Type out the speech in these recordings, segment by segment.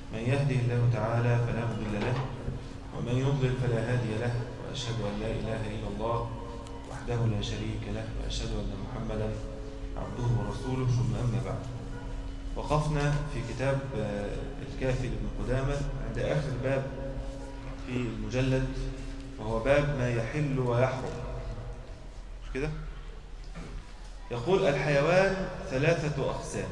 من يهده الله تعالى فلا مضل له ومن يضلل فلا هادي له وأشهد أن لا إله إلا الله وحده لا شريك له وأشهد أن محمدا عبده ورسوله ثم أما بعد وقفنا في كتاب الكافي لابن قدامة عند آخر باب في المجلد وهو باب ما يحل ويحرم مش كده؟ يقول الحيوان ثلاثة أقسام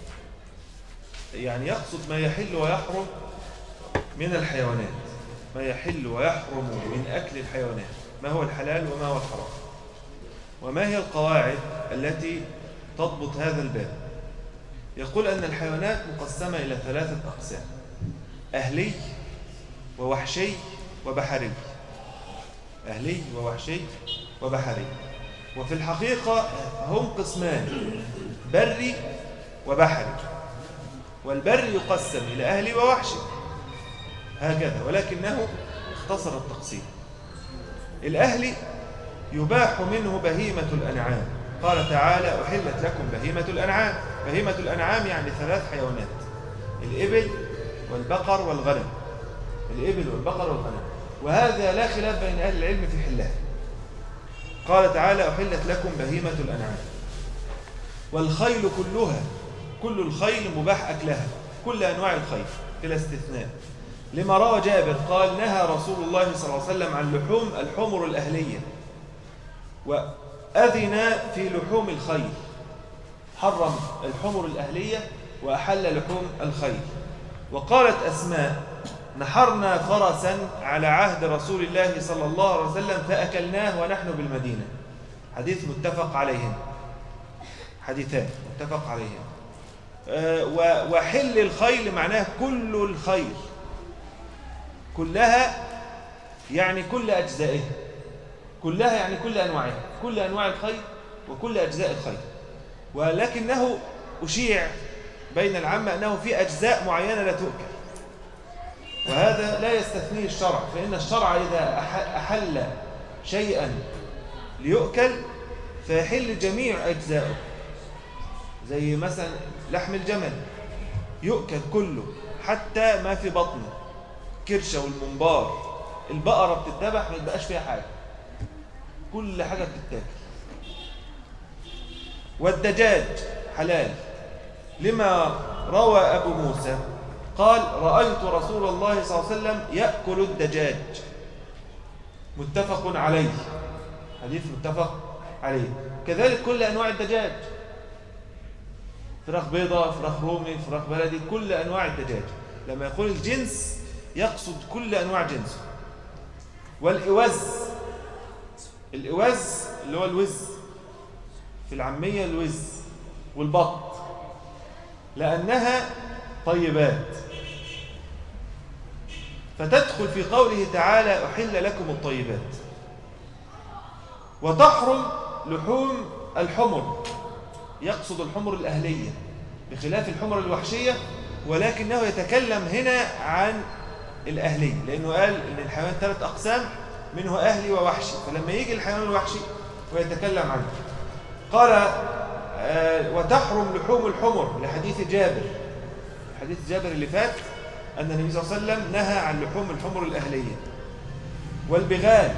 يعني يقصد ما يحل ويحرم من الحيوانات ما يحل ويحرم من أكل الحيوانات ما هو الحلال وما هو الحرام وما هي القواعد التي تضبط هذا الباب يقول أن الحيوانات مقسمة إلى ثلاثة أقسام أهلي ووحشي وبحري أهلي ووحشي وبحري وفي الحقيقة هم قسمان بري وبحري والبر يقسم إلى أهلي ووحشي هكذا ولكنه اختصر التقسيم الأهلي يباح منه بهيمة الأنعام قال تعالى أحلت لكم بهيمة الأنعام بهيمة الأنعام يعني ثلاث حيوانات الإبل والبقر والغنم الإبل والبقر والغنم وهذا لا خلاف بين أهل العلم في حلها قال تعالى أحلت لكم بهيمة الأنعام والخيل كلها كل الخيل مباح أكلها كل أنواع الخيل بلا استثناء لما روى جابر قال نهى رسول الله صلى الله عليه وسلم عن لحوم الحمر الأهلية وأذن في لحوم الخيل حرم الحمر الأهلية وأحل لحوم الخيل وقالت أسماء نحرنا فرسا على عهد رسول الله صلى الله عليه وسلم فأكلناه ونحن بالمدينة حديث متفق عليهم حديثان متفق عليهم أه وحل الخيل معناه كل الخيل كلها يعني كل أجزائها كلها يعني كل أنواعها كل أنواع الخيل وكل أجزاء الخيل ولكنه أشيع بين العامة أنه في أجزاء معينة لا تؤكل وهذا لا يستثنيه الشرع فإن الشرع إذا أحل شيئا ليؤكل فيحل جميع أجزائه زي مثلا لحم الجمل يؤكل كله حتى ما في بطنه كرشة والمنبار البقرة بتتذبح ما يبقاش فيها حاجة كل حاجة بتتاكل والدجاج حلال لما روى أبو موسى قال رأيت رسول الله صلى الله عليه وسلم يأكل الدجاج متفق عليه حديث متفق عليه كذلك كل أنواع الدجاج فراخ بيضة فراخ رومي فراخ بلدي كل أنواع الدجاج لما يقول الجنس يقصد كل أنواع جنسه والإوز الإوز اللي هو الوز في العامية الوز والبط لأنها طيبات فتدخل في قوله تعالى أحل لكم الطيبات وتحرم لحوم الحمر يقصد الحمر الأهلية بخلاف الحمر الوحشية ولكنه يتكلم هنا عن الأهلية لأنه قال إن الحيوان ثلاث أقسام منه أهلي ووحشي فلما يجي الحيوان الوحشي ويتكلم عنه قال آه وتحرم لحوم الحمر لحديث جابر حديث جابر اللي فات أن النبي صلى الله عليه وسلم نهى عن لحوم الحمر الأهلية والبغال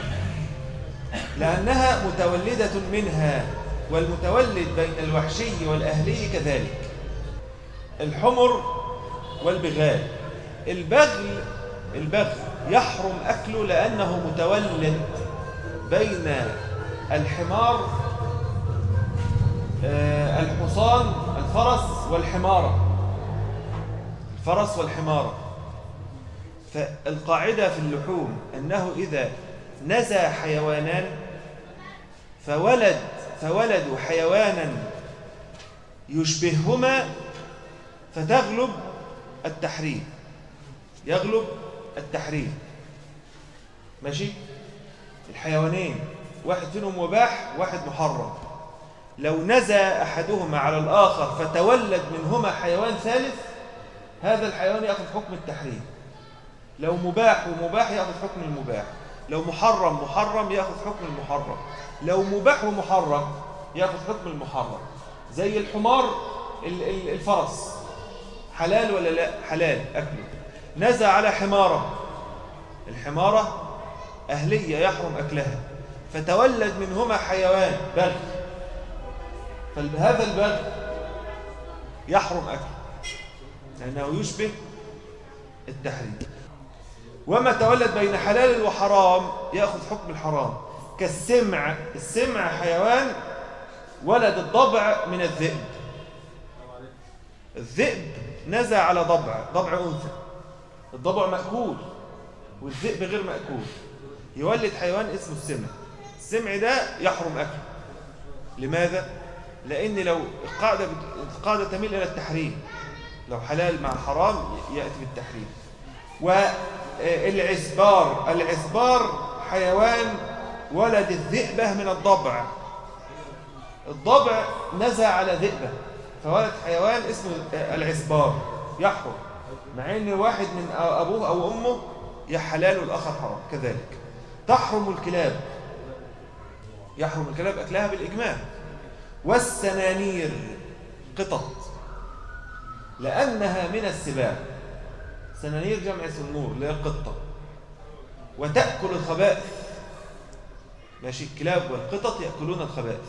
لأنها متولدة منها والمتولد بين الوحشي والأهلي كذلك الحمر والبغال البغل البغل يحرم أكله لأنه متولد بين الحمار الحصان الفرس والحمارة الفرس والحمارة فالقاعدة في اللحوم أنه إذا نزى حيوانان فولد فولدوا حيوانا يشبههما فتغلب التحريم يغلب التحريم ماشي الحيوانين واحد فيهم مباح واحد محرم لو نزى أحدهما على الآخر فتولد منهما حيوان ثالث هذا الحيوان يأخذ حكم التحريم لو مباح ومباح يأخذ حكم المباح لو محرم محرم يأخذ حكم المحرم لو مباح ومحرم يأخذ حكم المحرم زي الحمار ال- ال- الفرس حلال ولا لا حلال أكله نزع على حمارة الحمارة أهلية يحرم أكلها فتولد منهما حيوان بغ فهذا البغ يحرم أكله لأنه يشبه التحريم وما تولد بين حلال وحرام يأخذ حكم الحرام كالسمع السمع حيوان ولد الضبع من الذئب الذئب نزع على ضبع ضبع أنثى الضبع مأكول والذئب غير مأكول يولد حيوان اسمه السمع السمع ده يحرم أكله لماذا؟ لأن لو القاعدة, القاعدة تميل إلى التحريم لو حلال مع حرام يأتي بالتحريم والعسبار العسبار حيوان ولد الذئبة من الضبع الضبع نزع على ذئبة فولد حيوان اسمه العسبار يحرم مع ان واحد من ابوه او امه يا حلال والاخر حرام كذلك تحرم الكلاب يحرم الكلاب اكلها بالاجماع والسنانير قطط لانها من السباع سنانير جمع سنور اللي هي القطه وتاكل الخبائث ماشي الكلاب والقطط ياكلون الخبائث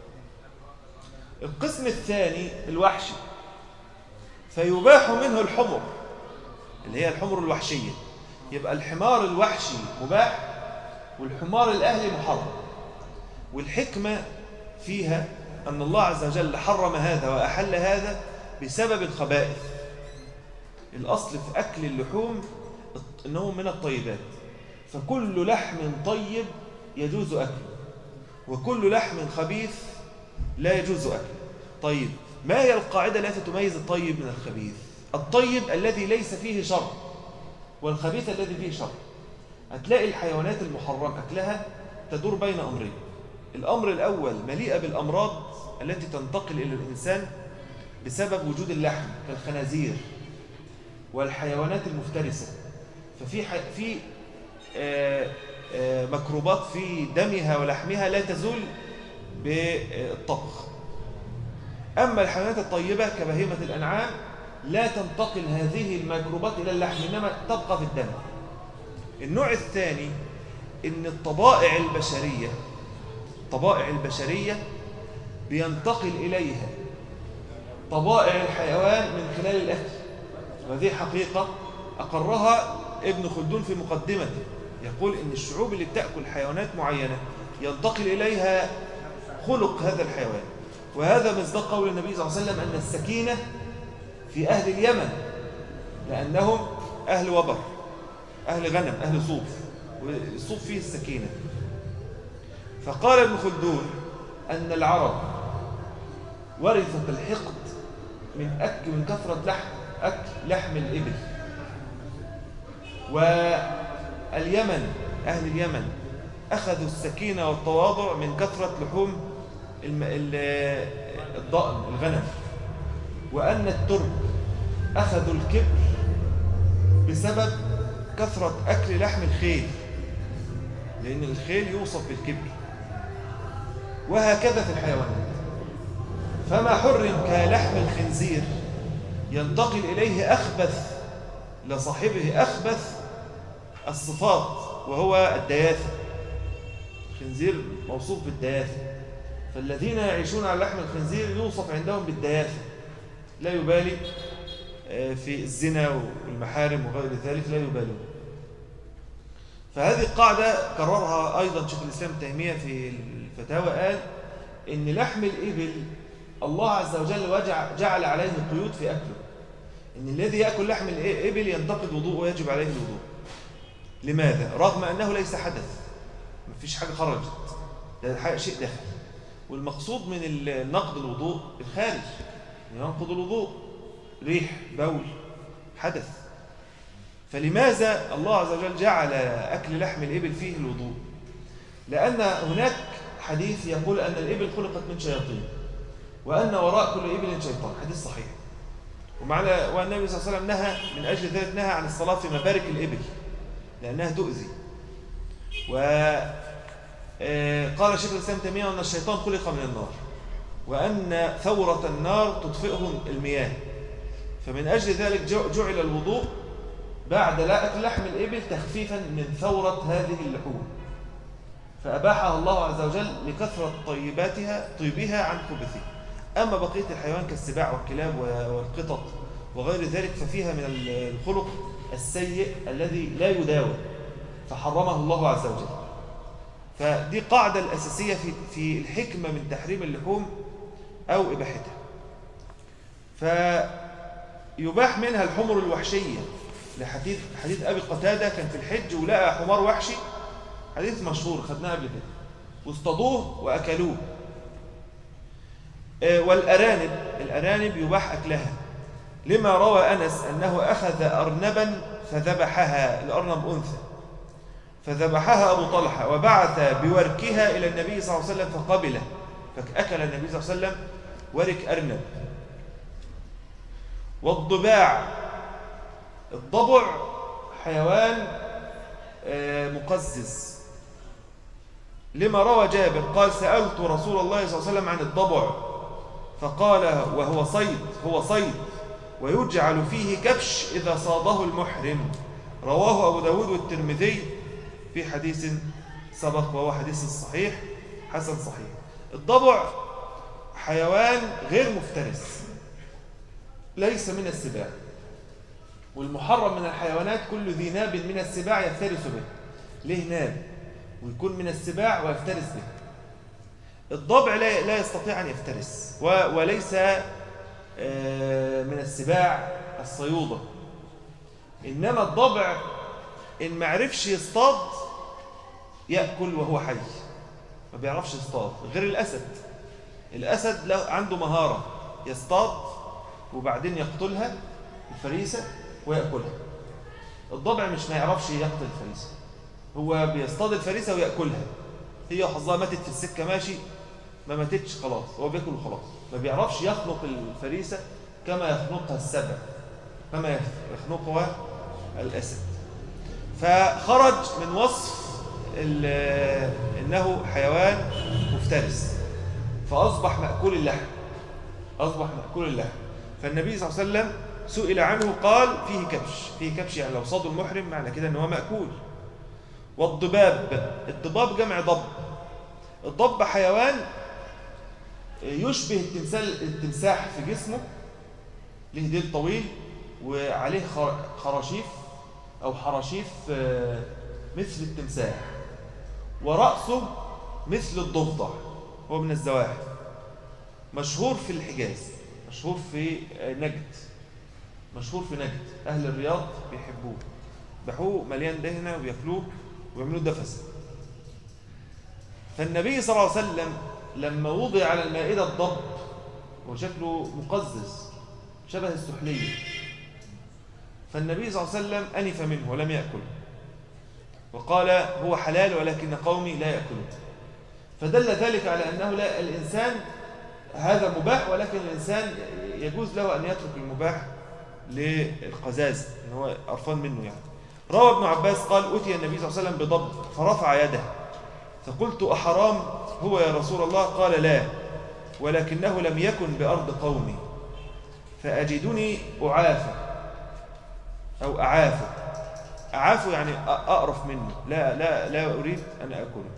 القسم الثاني الوحشي فيباح منه الحمر اللي هي الحمر الوحشية يبقى الحمار الوحشي مباح والحمار الأهلي محرم والحكمة فيها أن الله عز وجل حرم هذا وأحل هذا بسبب الخبائث الأصل في أكل اللحوم أنه من الطيبات فكل لحم طيب يجوز أكله وكل لحم خبيث لا يجوز أكله طيب ما هي القاعدة التي تميز الطيب من الخبيث الطيب الذي ليس فيه شر والخبيث الذي فيه شر هتلاقي الحيوانات المحرم أكلها تدور بين أمرين الأمر الأول مليئة بالأمراض التي تنتقل إلى الإنسان بسبب وجود اللحم كالخنازير والحيوانات المفترسة ففي ح... في آه آه ميكروبات في دمها ولحمها لا تزول بالطبخ أما الحيوانات الطيبة كبهيمة الأنعام لا تنتقل هذه الميكروبات إلى اللحم إنما تبقى في الدم النوع الثاني إن الطبائع البشرية الطبائع البشرية بينتقل إليها طبائع الحيوان من خلال الأكل وهذه حقيقة أقرها ابن خلدون في مقدمته يقول إن الشعوب اللي بتأكل حيوانات معينة ينتقل إليها خلق هذا الحيوان وهذا مصداق قول النبي صلى الله عليه وسلم أن السكينة في أهل اليمن لأنهم أهل وبر أهل غنم أهل صوف والصوف فيه السكينة فقال ابن خلدون أن العرب ورثت الحقد من أكل من كثرة لحم أكل لحم الإبل واليمن أهل اليمن أخذوا السكينة والتواضع من كثرة لحوم الضأن الغنم وأن الترك أخذوا الكبر بسبب كثرة أكل لحم الخيل لأن الخيل يوصف بالكبر وهكذا في الحيوانات فما حرم كلحم الخنزير ينتقل إليه أخبث لصاحبه أخبث الصفات وهو الدياثة الخنزير موصوف بالدياثة فالذين يعيشون على لحم الخنزير يوصف عندهم بالدياثة لا يبالي في الزنا والمحارم وغير ذلك لا يبالون فهذه القاعدة كررها أيضا شيخ الإسلام تيمية في الفتاوى قال إن لحم الإبل الله عز وجل جعل عليه قيود في أكله إن الذي يأكل لحم الإبل ينتقد وضوء ويجب عليه الوضوء لماذا؟ رغم أنه ليس حدث مفيش حاجة خرجت ده شيء داخل والمقصود من النقد الوضوء الخارج ينقض الوضوء ريح بول حدث فلماذا الله عز وجل جعل أكل لحم الإبل فيه الوضوء لأن هناك حديث يقول أن الإبل خلقت من شياطين وأن وراء كل إبل شيطان حديث صحيح ومعنى والنبي صلى الله عليه وسلم نهى من أجل ذلك نهى عن الصلاة في مبارك الإبل لأنها تؤذي وقال شيخ الإسلام تيمية أن الشيطان خلق من النار وأن ثورة النار تطفئه المياه فمن أجل ذلك جعل الوضوء بعد لا أكل لحم الإبل تخفيفا من ثورة هذه اللحوم فأباحها الله عز وجل لكثرة طيباتها طيبها عن خبثها أما بقية الحيوان كالسباع والكلاب والقطط وغير ذلك ففيها من الخلق السيء الذي لا يداوى فحرمه الله عز وجل فدي قاعدة الأساسية في في الحكمة من تحريم اللحوم أو إباحتها فيباح منها الحمر الوحشية لحديث حديث أبي قتادة كان في الحج ولقى حمار وحشي حديث مشهور خدناه قبل كده واصطادوه وأكلوه آه، والأرانب الأرانب يباح أكلها لما روى أنس أنه أخذ أرنبا فذبحها الأرنب أنثى فذبحها أبو طلحة وبعث بوركها إلى النبي صلى الله عليه وسلم فقبله فأكل النبي صلى الله عليه وسلم ورك أرنب والضباع الضبع حيوان آه، مقزز لما روى جابر قال سألت رسول الله صلى الله عليه وسلم عن الضبع فقال وهو صيد هو صيد ويجعل فيه كبش إذا صاده المحرم رواه أبو داود والترمذي في حديث سبق وهو حديث الصحيح حسن صحيح الضبع حيوان غير مفترس ليس من السباع والمحرم من الحيوانات كل ذي ناب من السباع يفترس به ليه ناب ويكون من السباع ويفترس به الضبع لا يستطيع أن يفترس وليس آه، من السباع الصيودة إنما الضبع إن ما عرفش يصطاد يأكل وهو حي ما بيعرفش يصطاد غير الأسد الأسد عنده مهارة يصطاد وبعدين يقتلها الفريسة ويأكلها الضبع مش ما يعرفش يقتل الفريسة هو بيصطاد الفريسة ويأكلها هي حظها ماتت في السكة ماشي ما ماتتش خلاص هو بياكل وخلاص ما بيعرفش يخنق الفريسة كما يخنقها السبع كما يخنقها الأسد فخرج من وصف إنه حيوان مفترس فأصبح مأكول اللحم أصبح مأكول اللحم فالنبي صلى الله عليه وسلم سئل عنه قال فيه كبش فيه كبش يعني لو صاد المحرم معنى كده أنه مأكول والضباب الضباب جمع ضب الضب حيوان يشبه التمثال التمساح في جسمه له ديل طويل وعليه خراشيف أو حراشيف آه، مثل التمساح ورأسه مثل الضفدع هو من الزواحف مشهور في الحجاز مشهور في نجد مشهور في نجد أهل الرياض بيحبوه بحوه مليان دهنة ويأكلوه ويعملوه دفس فالنبي صلى الله عليه وسلم لما وضع على المائدة الضب وشكله مقزز شبه السحلية فالنبي صلى الله عليه وسلم أنف منه ولم يأكل وقال هو حلال ولكن قومي لا يأكلون فدل ذلك على أنه لا الإنسان هذا مباح ولكن الإنسان يجوز له أن يترك المباح للقزاز إن هو أرفان منه يعني روى ابن عباس قال أتي النبي صلى الله عليه وسلم بضب فرفع يده فقلت أحرام هو يا رسول الله قال لا ولكنه لم يكن بأرض قومي فأجدني أعافى أو أعافى أعافى يعني أقرف منه لا, لا, لا أريد أن أكله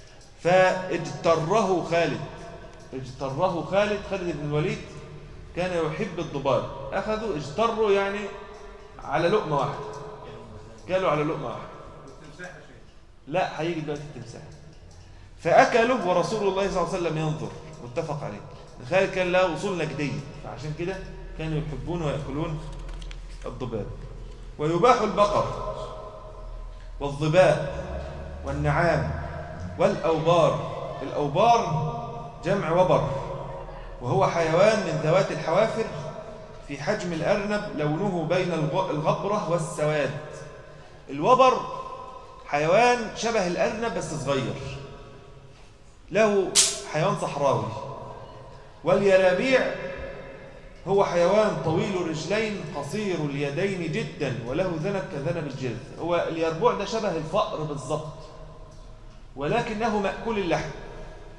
فاجتره خالد اجتره خالد خالد بن الوليد كان يحب الضباب أخذوا اجتروا يعني على لقمة واحدة كانوا على لقمة واحدة لا هيجي دلوقتي التمساح فأكلوا ورسول الله صلى الله عليه وسلم ينظر متفق عليه خالد كان له وصول نجدية فعشان كده كانوا يحبون ويأكلون الضباب ويباح البقر والضباء والنعام والأوبار الأوبار جمع وبر وهو حيوان من ذوات الحوافر في حجم الأرنب لونه بين الغبرة والسواد الوبر حيوان شبه الأرنب بس صغير له حيوان صحراوي واليرابيع هو حيوان طويل الرجلين قصير اليدين جدا وله ذنب كذنب الجلد هو اليربوع ده شبه الفأر بالضبط ولكنه مأكول اللحم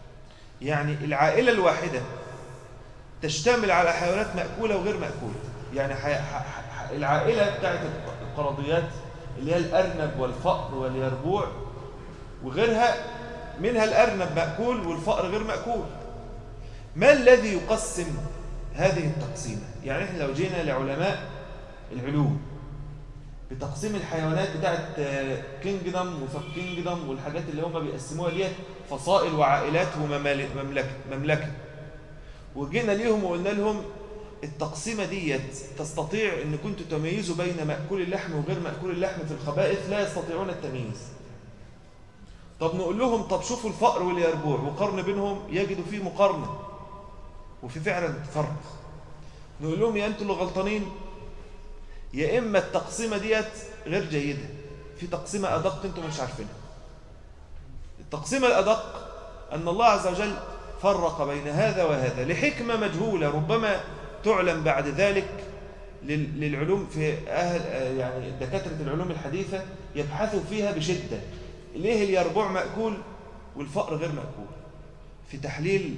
يعني العائلة الواحدة تشتمل على حيوانات مأكولة وغير مأكولة يعني حي... ح... العائلة بتاعت القرضيات اللي هي الأرنب والفأر واليربوع وغيرها منها الأرنب مأكول والفأر غير مأكول ما الذي يقسم هذه التقسيمة يعني احنا لو جينا لعلماء العلوم بتقسيم الحيوانات بتاعت كينجدم وسب كينجدم والحاجات اللي هم بيقسموها ديت فصائل وعائلات ومملكة مملكة وجينا ليهم وقلنا لهم التقسيمة ديت تستطيع ان كنتوا تميزوا بين مأكول اللحم وغير مأكول اللحم في الخبائث لا يستطيعون التمييز طب نقول لهم طب شوفوا الفأر واليربوع وقرن بينهم يجدوا فيه مقارنة وفي فعلا فرق نقول لهم يا انتوا اللي غلطانين يا اما التقسيمه ديت غير جيده في تقسيمه ادق انتم مش عارفينها التقسيمه الادق ان الله عز وجل فرق بين هذا وهذا لحكمه مجهوله ربما تعلم بعد ذلك للعلوم في أهل يعني دكاتره العلوم الحديثه يبحثوا فيها بشده ليه اليربوع ماكول والفأر غير ماكول في تحليل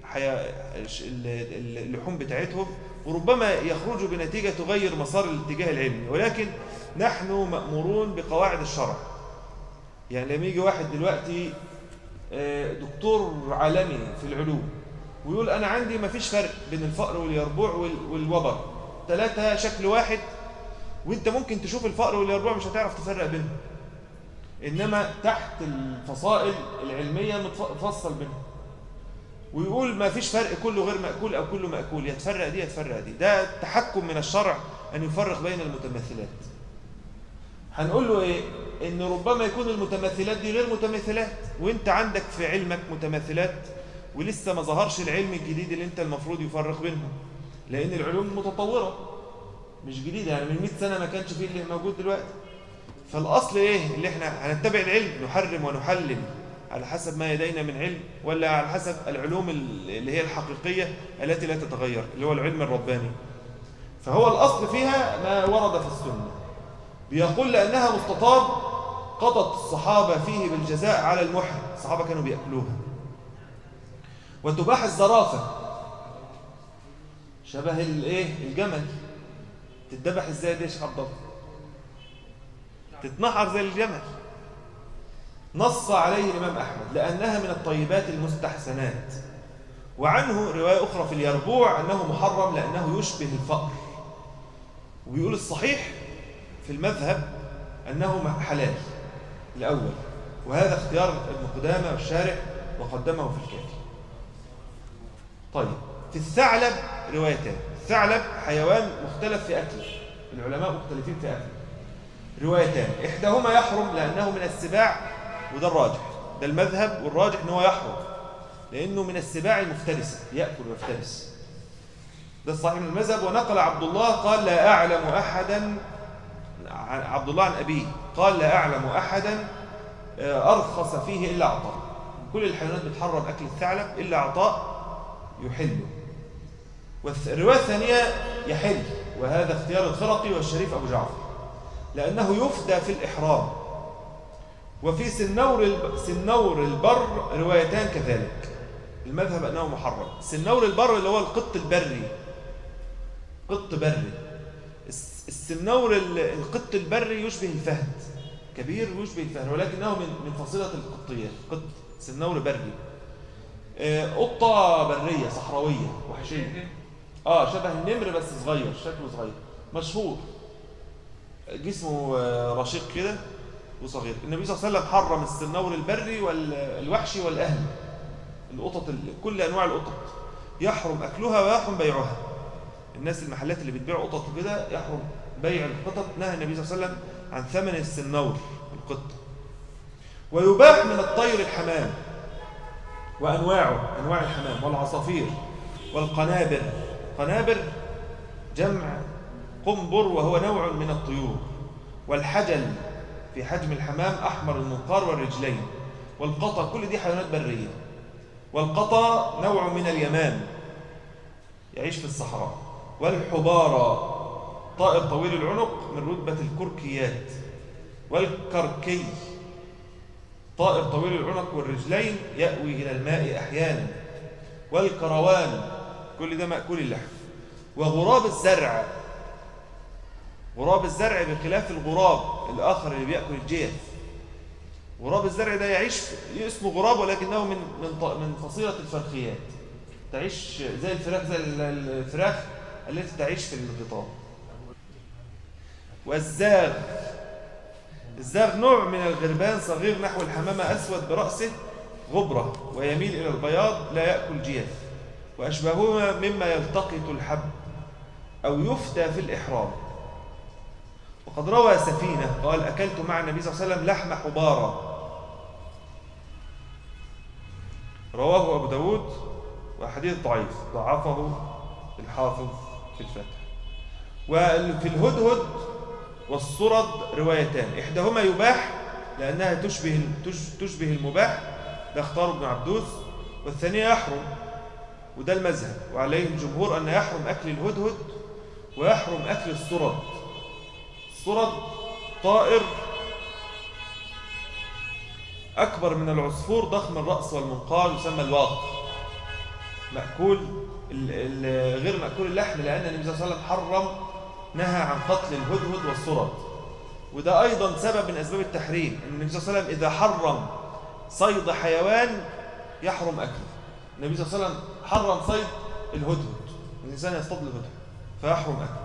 اللحوم بتاعتهم وربما يخرجوا بنتيجة تغير مسار الاتجاه العلمي ولكن نحن مأمورون بقواعد الشرع يعني لما يجي واحد دلوقتي دكتور عالمي في العلوم ويقول أنا عندي ما فيش فرق بين الفأر واليربوع والوبر ثلاثة شكل واحد وانت ممكن تشوف الفأر واليربوع مش هتعرف تفرق بينهم إنما تحت الفصائل العلمية متفصل بينهم ويقول ما فيش فرق كله غير مأكول أو كله مأكول يتفرق دي يتفرق دي ده تحكم من الشرع أن يفرق بين المتمثلات هنقول له إيه إن ربما يكون المتمثلات دي غير متمثلات وإنت عندك في علمك متمثلات ولسه ما ظهرش العلم الجديد اللي أنت المفروض يفرق بينهم لأن العلوم متطورة مش جديدة يعني من 100 سنة ما كانش فيه اللي موجود دلوقتي فالأصل إيه اللي إحنا هنتبع العلم نحرم ونحلل على حسب ما يدينا من علم ولا على حسب العلوم اللي هي الحقيقية التي لا تتغير اللي هو العلم الرباني فهو الأصل فيها ما ورد في السنة بيقول لأنها مستطاب قضت الصحابة فيه بالجزاء على المحرم الصحابة كانوا بيأكلوها وتباح الزرافة شبه الايه الجمل تتذبح ازاي دي يا شيخ عبد الله تتنحر زي الجمل نص عليه الإمام أحمد لأنها من الطيبات المستحسنات وعنه رواية أخرى في اليربوع أنه محرم لأنه يشبه الفأر وبيقول الصحيح في المذهب أنه حلال الأول وهذا اختيار ابن قدامة والشارع وقدمه في الكافي طيب في الثعلب روايتان الثعلب حيوان مختلف في أكله العلماء مختلفين في أكله روايتان إحداهما يحرم لأنه من السباع وده الراجح ده المذهب والراجح ان هو يحرم لانه من السباع المفترسه ياكل ويفترس ده الصحيح من المذهب ونقل عبد الله قال لا اعلم احدا عبد الله عن ابيه قال لا اعلم احدا ارخص فيه الا عطاء كل الحيوانات بتحرم اكل الثعلب الا عطاء يحله والروايه الثانيه يحل وهذا اختيار الخرقي والشريف ابو جعفر لانه يفدى في الاحرام وفي سنور سنور البر روايتان كذلك المذهب أنه محرم سنور البر اللي هو القط البري قط بري السنور القط البري يشبه الفهد كبير ويشبه الفهد ولكنه من من فصيلة القطية قط سنور بري قطة برية صحراوية وحشية اه شبه النمر بس صغير شكله صغير مشهور جسمه رشيق كده وصغير النبي صلى الله عليه وسلم حرم السنور البري والوحشي والأهل القطط كل أنواع القطط يحرم أكلها ويحرم بيعها الناس المحلات اللي بتبيع قطط وكده يحرم بيع القطط نهى النبي صلى الله عليه وسلم عن ثمن السنور القط ويباح من الطير الحمام وأنواعه أنواع الحمام والعصافير والقنابر قنابر جمع قنبر وهو نوع من الطيور والحجل في حجم الحمام أحمر المنقار والرجلين والقطا كل دي حيوانات برية والقطا نوع من اليمام يعيش في الصحراء والحبارة طائر طويل العنق من رتبة الكركيات والكركي طائر طويل العنق والرجلين يأوي إلى الماء أحيانا والكروان كل ده مأكول اللحم وغراب الزرع غراب الزرع بخلاف الغراب الآخر اللي بيأكل الجيف غراب الزرع ده يعيش اسمه غراب ولكنه من من من فصيلة الفرخيات تعيش زي الفراخ زي الفراخ التي تعيش في الغطاء والزاغ الزاغ نوع من الغربان صغير نحو الحمامة أسود برأسه غبرة ويميل إلى البياض لا يأكل جياف وأشبههما مما يلتقط الحب أو يفتى في الإحرام وقد روى سفينة قال أكلت مع النبي صلى الله عليه وسلم لحم حبارة رواه أبو داود وحديث ضعيف ضعفه الحافظ في الفتح وفي الهدهد والصرد روايتان إحداهما يباح لأنها تشبه تشبه المباح ده اختار ابن عبدوس والثانية يحرم وده المذهب وعليه الجمهور أن يحرم أكل الهدهد ويحرم أكل الصرد الصرد طائر أكبر من العصفور ضخم الرأس والمنقار يسمى الواق مأكول غير مأكول اللحم لأن النبي صلى الله عليه وسلم حرم نهى عن قتل الهدهد والصرد وده أيضا سبب من أسباب التحريم أن النبي صلى الله عليه وسلم إذا حرم صيد حيوان يحرم أكله النبي صلى الله عليه وسلم حرم صيد الهدهد الإنسان يصطاد الهدهد فيحرم أكله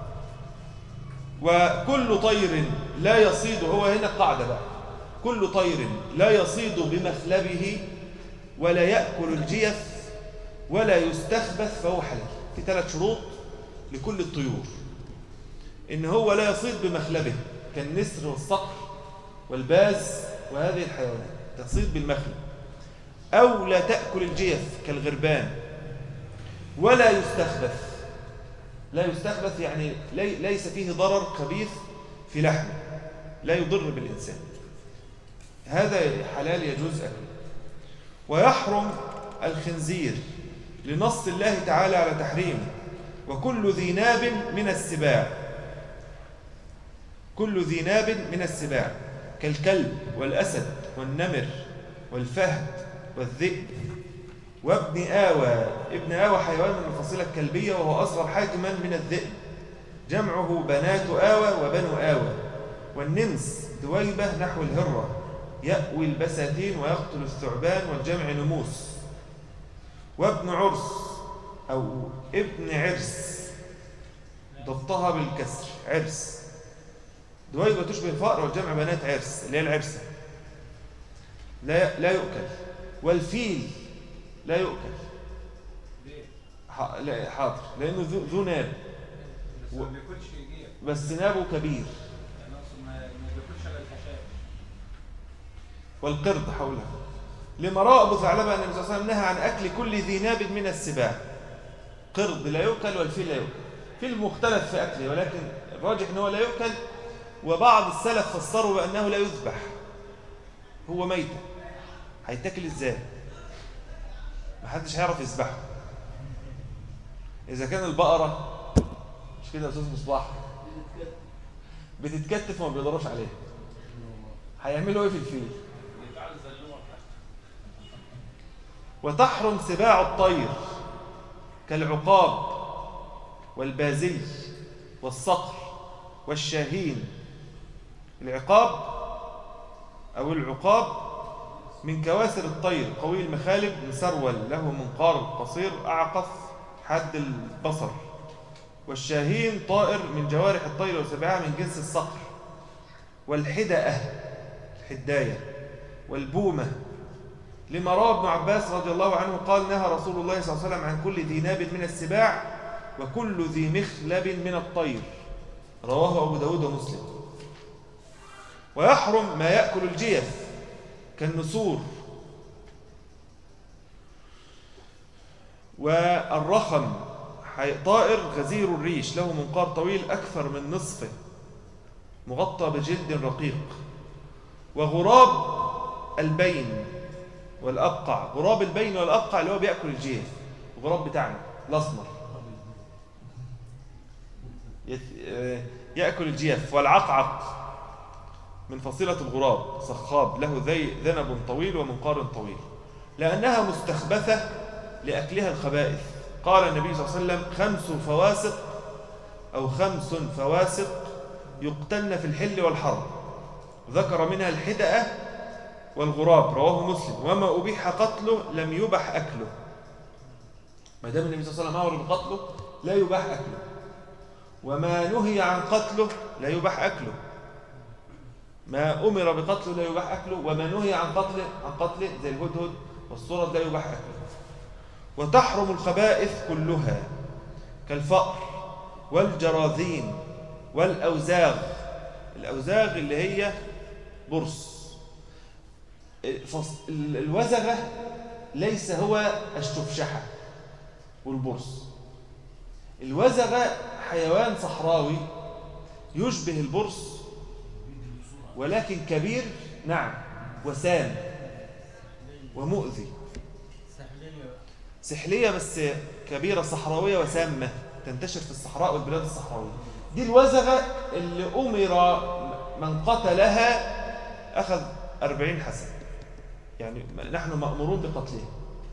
وكل طير لا يصيد هو هنا القاعدة بقى كل طير لا يصيد بمخلبه ولا يأكل الجيف ولا يستخبث فهو حلال في ثلاث شروط لكل الطيور إن هو لا يصيد بمخلبه كالنسر والصقر والباز وهذه الحيوانات تصيد بالمخلب أو لا تأكل الجيف كالغربان ولا يستخبث لا يستخبث يعني ليس فيه ضرر خبيث في لحمه لا يضر بالإنسان هذا حلال يجوز أكله ويحرم الخنزير لنص الله تعالى على تحريمه وكل ذي ناب من السباع كل ذي ناب من السباع كالكلب والأسد والنمر والفهد والذئب وابن آوى ابن آوى حيوان من الفصيلة الكلبية وهو أصغر حجما من الذئب جمعه بنات آوى وبنو آوى والنمس دويبة نحو الهرة يأوي البساتين ويقتل الثعبان والجمع نموس وابن عرس أو ابن عرس ضبطها بالكسر عرس دويبة تشبه الفأر والجمع بنات عرس اللي هي العرسة لا لا يؤكل والفيل لا يؤكل لا حاضر لأنه ذو ناب بس نابه كبير والقرد حولها لما رأى أبو ثعلبة أن النبي صلى الله عليه وسلم نهى عن أكل كل ذي ناب من السباع قرد لا يؤكل والفيل لا يؤكل فيل مختلف في أكله ولكن الراجح أنه لا يؤكل وبعض السلف فسروا بأنه لا يذبح هو ميت هيتاكل ازاي محدش هيعرف يذبحه اذا كان البقره مش كده يا استاذ مصباح بتتكتف وما بيقدروش عليها هيعملوا ايه في الفيل وتحرم سباع الطير كالعقاب والبازي والصقر والشاهين العقاب أو العقاب من كواسر الطير قوي المخالب مسرول له منقار قصير أعقف حد البصر والشاهين طائر من جوارح الطير وسبعها من جنس الصقر والحدأة الحداية والبومة لما روى ابن عباس رضي الله عنه قال نهى رسول الله صلى الله عليه وسلم عن كل ذي ناب من السباع وكل ذي مخلب من الطير رواه أبو داود ومسلم ويحرم ما يأكل الجيف كالنسور والرخم طائر غزير الريش له منقار طويل أكثر من نصفه مغطى بجلد رقيق وغراب البين والأبقع غراب البين والأبقع اللي هو بيأكل الجيف الغراب بتاعنا الأسمر يأكل الجيف والعقعق من فصيلة الغراب صخاب له ذنب طويل ومنقار طويل لأنها مستخبثة لأكلها الخبائث قال النبي صلى الله عليه وسلم خمس فواسق أو خمس فواسق يقتلن في الحل والحرب ذكر منها الحدأة والغراب رواه مسلم وما أبيح قتله لم يبح أكله ما دام النبي صلى الله عليه وسلم أمر بقتله لا يباح أكله وما نهي عن قتله لا يباح أكله ما أمر بقتله لا يباح أكله وما نهي عن قتله عن قتله زي الهدهد والصورة لا يباح أكله وتحرم الخبائث كلها كالفأر والجراذين والأوزاغ الأوزاغ اللي هي برص الوزغة ليس هو الشفشحة والبرص الوزغة حيوان صحراوي يشبه البرص ولكن كبير نعم وسام ومؤذي سحلية بس كبيرة صحراوية وسامة تنتشر في الصحراء والبلاد الصحراوية دي الوزغة اللي أمر من قتلها أخذ أربعين حسن يعني نحن مأمورون بقتلها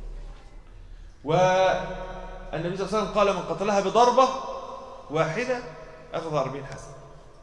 والنبي صلى الله عليه وسلم قال من قتلها بضربة واحدة أخذ أربعين حسن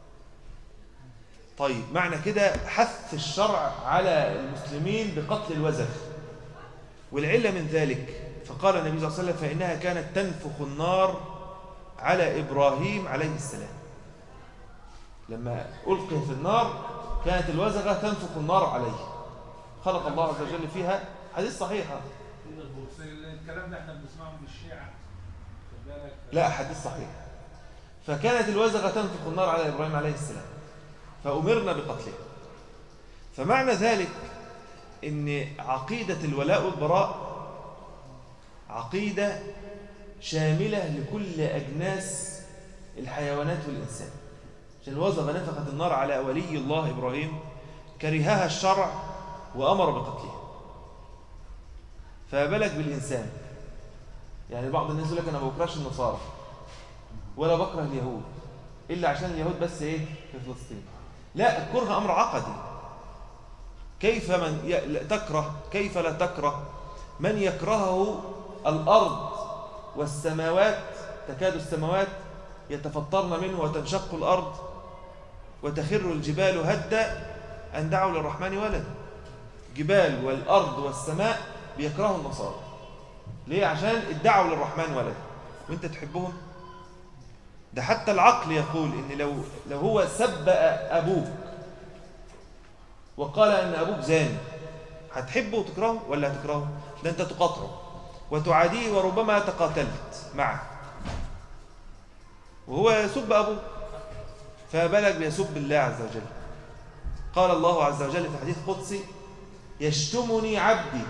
طيب معنى كده حث الشرع على المسلمين بقتل الوزغ والعلة من ذلك فقال النبي صلى الله عليه وسلم فإنها كانت تنفخ النار على إبراهيم عليه السلام لما ألقي في النار كانت الوزغة تنفخ النار عليه خلق الله عز وجل فيها حديث صحيح الكلام ده احنا بنسمعه من الشيعة لا حديث صحيح فكانت الوزغة تنفخ النار على إبراهيم عليه السلام فأمرنا بقتله فمعنى ذلك ان عقيدة الولاء والبراء عقيدة شاملة لكل أجناس الحيوانات والإنسان عشان الوزغة نفخت النار على ولي الله إبراهيم كرهها الشرع وأمر بقتلها فبلغ بالإنسان يعني بعض الناس يقول لك أنا ما بكرهش النصارى ولا بكره اليهود إلا عشان اليهود بس إيه في فلسطين لا الكره أمر عقدي كيف من تكره كيف لا تكره من يكرهه الأرض والسماوات تكاد السماوات يتفطرن منه وتنشق الأرض وتخر الجبال هدا أن دعوا للرحمن ولدا جبال والأرض والسماء بيكرهوا النصارى ليه عشان ادعوا للرحمن ولدا وانت تحبهم ده حتى العقل يقول ان لو لو هو سب ابوك وقال ان ابوك زاني هتحبه وتكرهه ولا هتكرهه ده انت تقاطعه وتعاديه وربما تقاتلت معه وهو يسب ابوه فبلغ بيسب الله عز وجل قال الله عز وجل في حديث قدسي يشتمني عبدي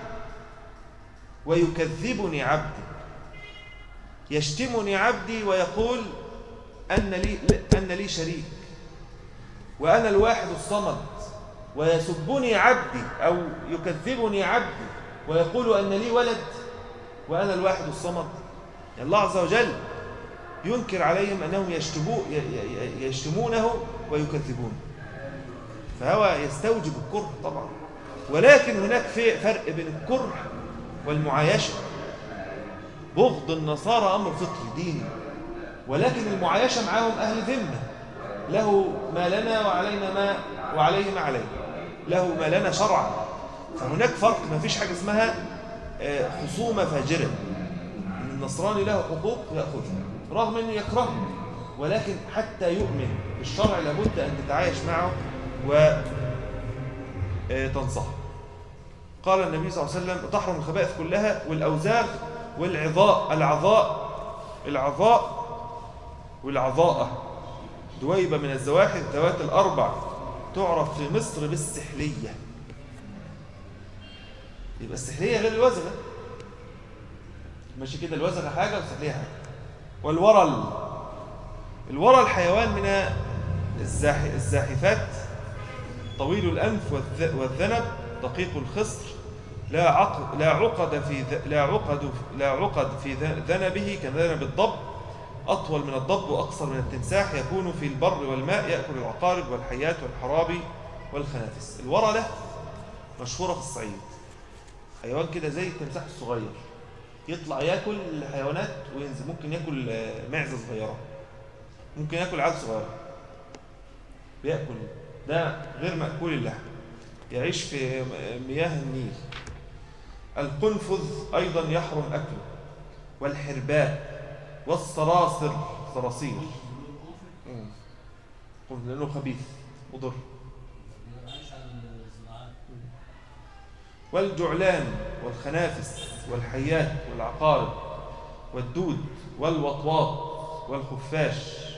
ويكذبني عبدي يشتمني عبدي ويقول أن لي, أن لي شريك وأنا الواحد الصمد ويسبني عبدي أو يكذبني عبدي ويقول أن لي ولد وأنا الواحد الصمد يعني الله عز وجل ينكر عليهم أنهم يشتمونه ويكذبونه فهو يستوجب الكره طبعا ولكن هناك فرق بين الكره والمعايشة بغض النصارى أمر فقهي ديني ولكن المعايشة معهم أهل ذمة له ما لنا وعلينا ما وعليه ما عليه له ما لنا شرعا فهناك فرق ما فيش حاجة اسمها خصومة فاجرة إن النصراني له حقوق يأخذها رغم أنه يكرهه ولكن حتى يؤمن بالشرع لابد أن تتعايش معه وتنصحه قال النبي صلى الله عليه وسلم تحرم الخبائث كلها والأوزاغ والعظاء العظاء العظاء والعظاءة دويبة من الزواحف ذوات الأربع تعرف في مصر بالسحلية يبقى السحلية غير الوزغة ماشي كده الوزغة حاجة والسحلية حاجة والورل الورل حيوان من الزاحفات طويل الأنف والذنب دقيق الخصر لا عقد لا عقد في لا عقد لا عقد في ذنبه كذنب الضب أطول من الضب وأقصر من التمساح يكون في البر والماء يأكل العقارب والحيات والحرابي والخنافس الورلة مشهورة في الصعيد حيوان كده زي التمساح الصغير يطلع ياكل الحيوانات وينزل ممكن ياكل معزة صغيرة ممكن ياكل عاد صغيرة بيأكل ده غير مأكول اللحم يعيش في مياه النيل القنفذ أيضا يحرم أكله والحرباء والصراصر صراصير مم. قنفذ لأنه خبيث مضر والجعلان والخنافس والحيات والعقارب والدود والوطواط والخفاش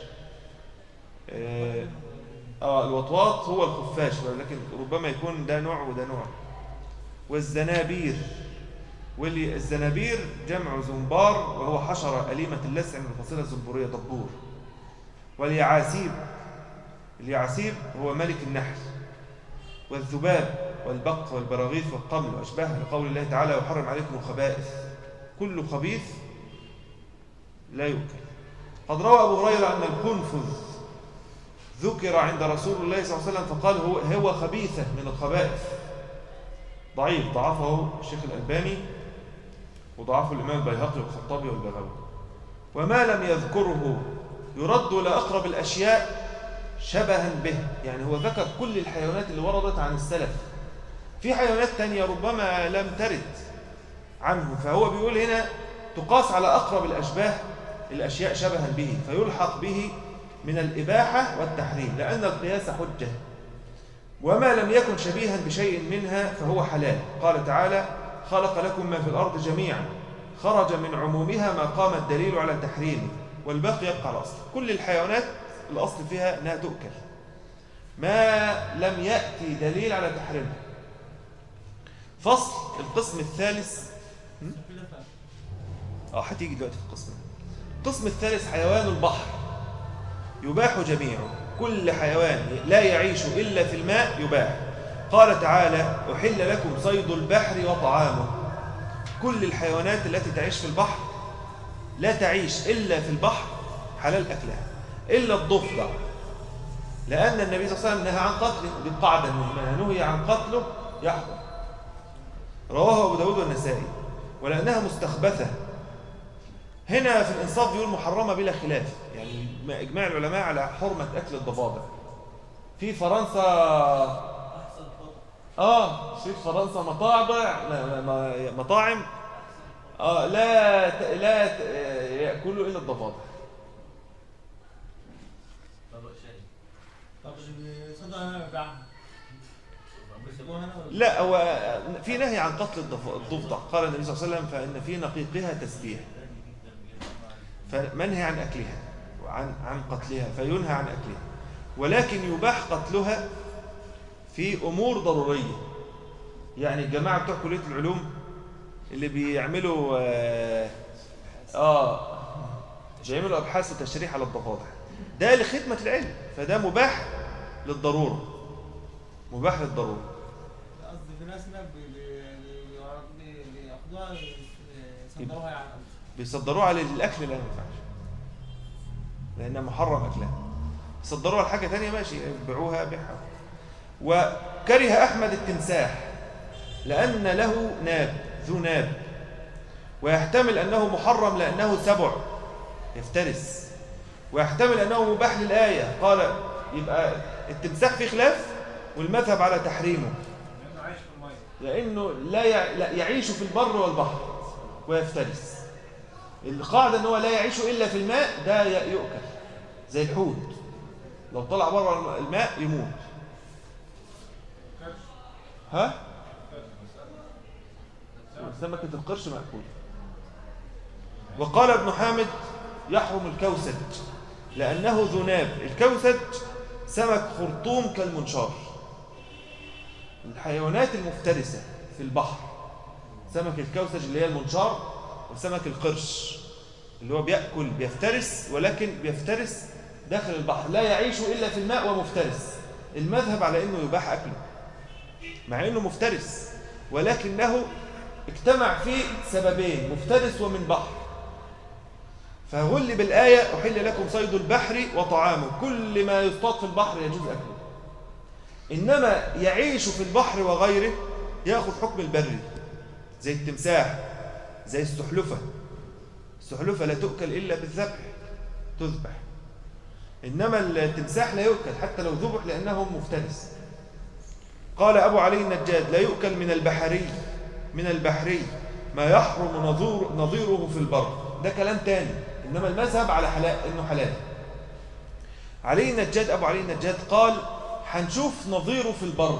آه آه، الوطواط هو الخفاش لكن ربما يكون ده نوع وده نوع والزنابير واللي الزنابير جمع زنبار وهو حشرة أليمة اللسع من الفصيلة الزنبورية دبور واليعاسيب اليعاسيب هو ملك النحل والذباب والبق والبراغيث والقمل وأشباهه لقول الله تعالى وحرم عليكم الخبائث كل خبيث لا يؤكل قد روى أبو هريرة أن القنفذ ذكر عند رسول الله صلى الله عليه وسلم فقال هو, هو خبيثة من الخبائث ضعيف ضعفه الشيخ الألباني وضعفه الإمام البيهقي والخطابي والبغوي وما لم يذكره يرد إلى أقرب الأشياء شبها به يعني هو ذكر كل الحيوانات اللي وردت عن السلف في حيوانات تانية ربما لم ترد عنه فهو بيقول هنا تقاس على أقرب الأشباه الأشياء شبها به فيلحق به من الإباحة والتحريم لأن القياس حجة وما لم يكن شبيها بشيء منها فهو حلال قال تعالى خلق لكم ما في الأرض جميعا خرج من عمومها ما قام الدليل على تحريمه والباقي يبقى على الأصل كل الحيوانات الأصل فيها أنها تؤكل ما لم يأتي دليل على تحريمها فصل القسم الثالث اه هتيجي دلوقتي في القسم القسم الثالث حيوان البحر يباح جميعه كل حيوان لا يعيش إلا في الماء يباح قال تعالى أحل لكم صيد البحر وطعامه كل الحيوانات التي تعيش في البحر لا تعيش إلا في البحر حلال أكلها إلا الضفدع لأن النبي صلى الله عليه وسلم نهى عن قتله دي قاعدة ما نهي عن قتله يحرم رواه أبو داود والنسائي ولأنها مستخبثة هنا في الإنصاف يقول محرمة بلا خلاف يعني إجماع العلماء على حرمة أكل الضفادع في فرنسا آه في فرنسا مطاعم مطاعم آه لا ت... لا ت... يأكلوا إلا الضفادع طب صدق انا ببيعها بيسيبوها هنا ولا لا هو في نهي عن قتل الضف- الضفدع قال النبي صلى الله عليه وسلم فإن في نقيقها تسبيح فمنهي عن أكلها وعن عن قتلها فينهى عن أكلها ولكن يباح قتلها في أمور ضرورية يعني الجماعة بتوع كلية العلوم اللي بيعملوا آه, آه بيعملوا أبحاث وتشريح على الضفادع ده لخدمة العلم فده مباح للضرورة مباح للضرورة قصدي في ناس هناك بي- بي- بي- بياخدوها يصدروها يعني بيصدروها على الأكل لا ما ينفعش لأنها محرم أكلها يصدروها لحاجة تانية ماشي يبيعوها بيعها وكره أحمد التمساح لأن له ناب ذو ناب ويحتمل أنه محرم لأنه سبع يفترس ويحتمل أنه مباح للآية قال يبقى التمساح فيه خلاف والمذهب على تحريمه لانه عايش في الميه لأنه لا يع- لا يعيش في البر والبحر ويفترس القاعدة أنه لا يعيش إلا في الماء ده ي- يؤكل زي الحوت لو طلع بره الماء يموت ها؟ سمكة القرش مأكول وقال ابن حامد يحرم الكوسج لأنه ذو ناب الكوسج سمك خرطوم كالمنشار الحيوانات المفترسة في البحر سمك الكوسج اللي هي المنشار وسمك القرش اللي هو بيأكل بيفترس ولكن بيفترس داخل البحر لا يعيش إلا في الماء ومفترس المذهب على أنه يباح أكله مع أنه مفترس ولكنه اجتمع فيه سببين مفترس ومن بحر فغل بالآية أحل لكم صيد البحر وطعامه كل ما يصطاد في البحر يجوز أكله إنما يعيش في البحر وغيره يأخذ حكم البري زي التمساح زي السحلفة السحلفة لا تؤكل إلا بالذبح تذبح إنما التمساح لا يؤكل حتى لو ذبح لأنه مفترس قال أبو علي النجاد لا يؤكل من البحري من البحري ما يحرم نظير نظيره في البر ده كلام تاني إنما المذهب على حلال إنه حلال علي النجاد أبو علي النجاد قال هنشوف نظيره في البر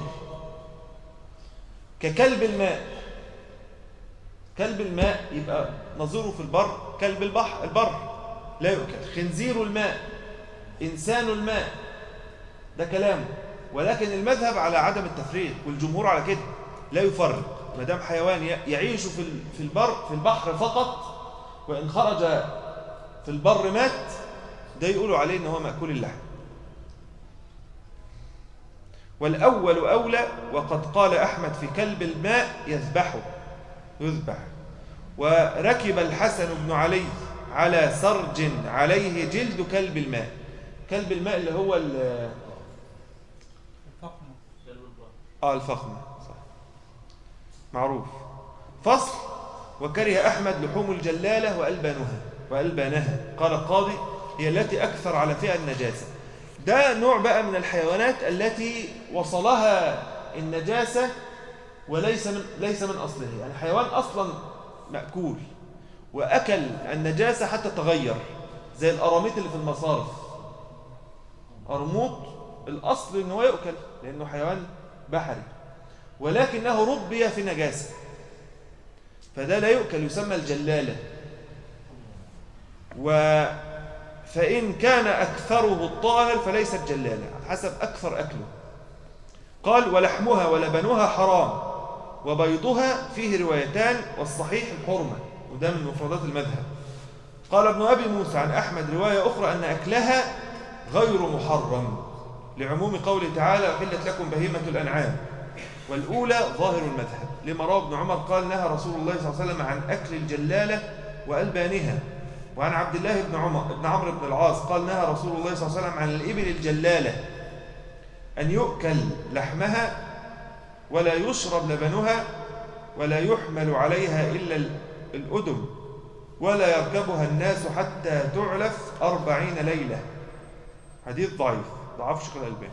ككلب الماء كلب الماء يبقى نظيره في البر كلب البحر البر لا يؤكل خنزير الماء إنسان الماء ده كلامه ولكن المذهب على عدم التفريق والجمهور على كده لا يفرق ما دام حيوان يعيش في في البر في البحر فقط وإن خرج في البر مات ده يقولوا عليه ان هو مأكول اللحم والأول أولى وقد قال أحمد في كلب الماء يذبحه يذبح وركب الحسن بن علي على سرج عليه جلد كلب الماء كلب الماء اللي هو الفقمة اه الفخمة صح معروف فصل وكره أحمد لحوم الجلالة وألبانها وألبانها قال القاضي هي التي أكثر على فئة النجاسة ده نوع بقى من الحيوانات التي وصلها النجاسة وليس من ليس من أصله يعني حيوان أصلا مأكول وأكل النجاسة حتى تغير زي الأراميط اللي في المصارف أرموط الأصل أنه يؤكل لأنه حيوان بحري ولكنه ربي في نجاسة فده لا يؤكل يسمى الجلالة و فإن كان أكثره الطاهر فليست جلالة حسب أكثر أكله قال ولحمها ولبنها حرام وبيضها فيه روايتان والصحيح الحرمة وده من مفردات المذهب قال ابن أبي موسى عن أحمد رواية أخرى أن أكلها غير محرم لعموم قوله تعالى أحلت لكم بهيمة الأنعام والأولى ظاهر المذهب لما روى ابن عمر قال نهى رسول الله صلى الله عليه وسلم عن أكل الجلالة وألبانها وعن عبد الله بن عمر بن عمرو بن العاص قال نهى رسول الله صلى الله عليه وسلم عن الإبل الجلالة أن يؤكل لحمها ولا يشرب لبنها ولا يحمل عليها إلا الأدم ولا يركبها الناس حتى تعلف أربعين ليلة حديث ضعيف ضعف شكل الألباني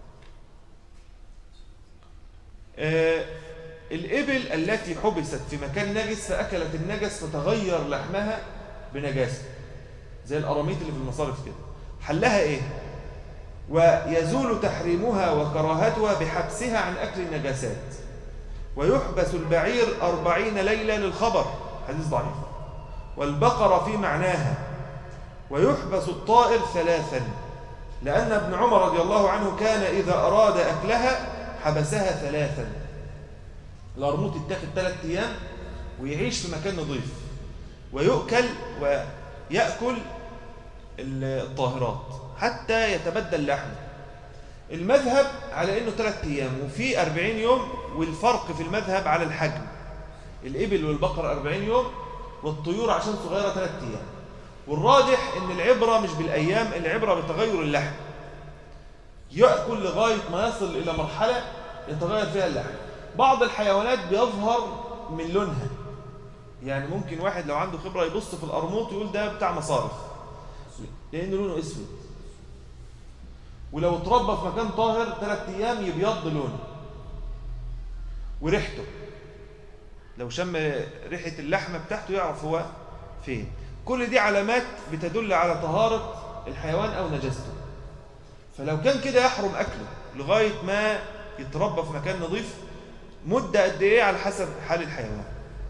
آه الإبل التي حبست في مكان نجس فأكلت النجس فتغير لحمها بنجاسة زي الأراميط اللي في المصارف كده حلها إيه؟ ويزول تحريمها وكراهتها بحبسها عن أكل النجاسات ويحبس البعير أربعين ليلة للخبر حديث ضعيف والبقرة في معناها ويحبس الطائر ثلاثا لأن ابن عمر رضي الله عنه كان إذا أراد أكلها حبسها ثلاثا الأرموط يتاخد ثلاث أيام ويعيش في مكان نظيف ويؤكل ويأكل الطاهرات حتى يتبدل لحمه المذهب على انه ثلاث ايام وفي 40 يوم والفرق في المذهب على الحجم الابل والبقر 40 يوم والطيور عشان صغيره ثلاث ايام والراجح ان العبره مش بالايام العبره بتغير اللحم ياكل لغايه ما يصل الى مرحله يتغير فيها اللحم بعض الحيوانات بيظهر من لونها يعني ممكن واحد لو عنده خبره يبص في القرموط يقول ده بتاع مصارف لان لونه اسود ولو اتربى في مكان طاهر ثلاث ايام يبيض لونه وريحته لو شم ريحه اللحمه بتاعته يعرف هو فين كل دي علامات بتدل على طهاره الحيوان او نجاسته فلو كان كده يحرم اكله لغايه ما يتربى في مكان نظيف مده قد ايه على حسب حال الحيوان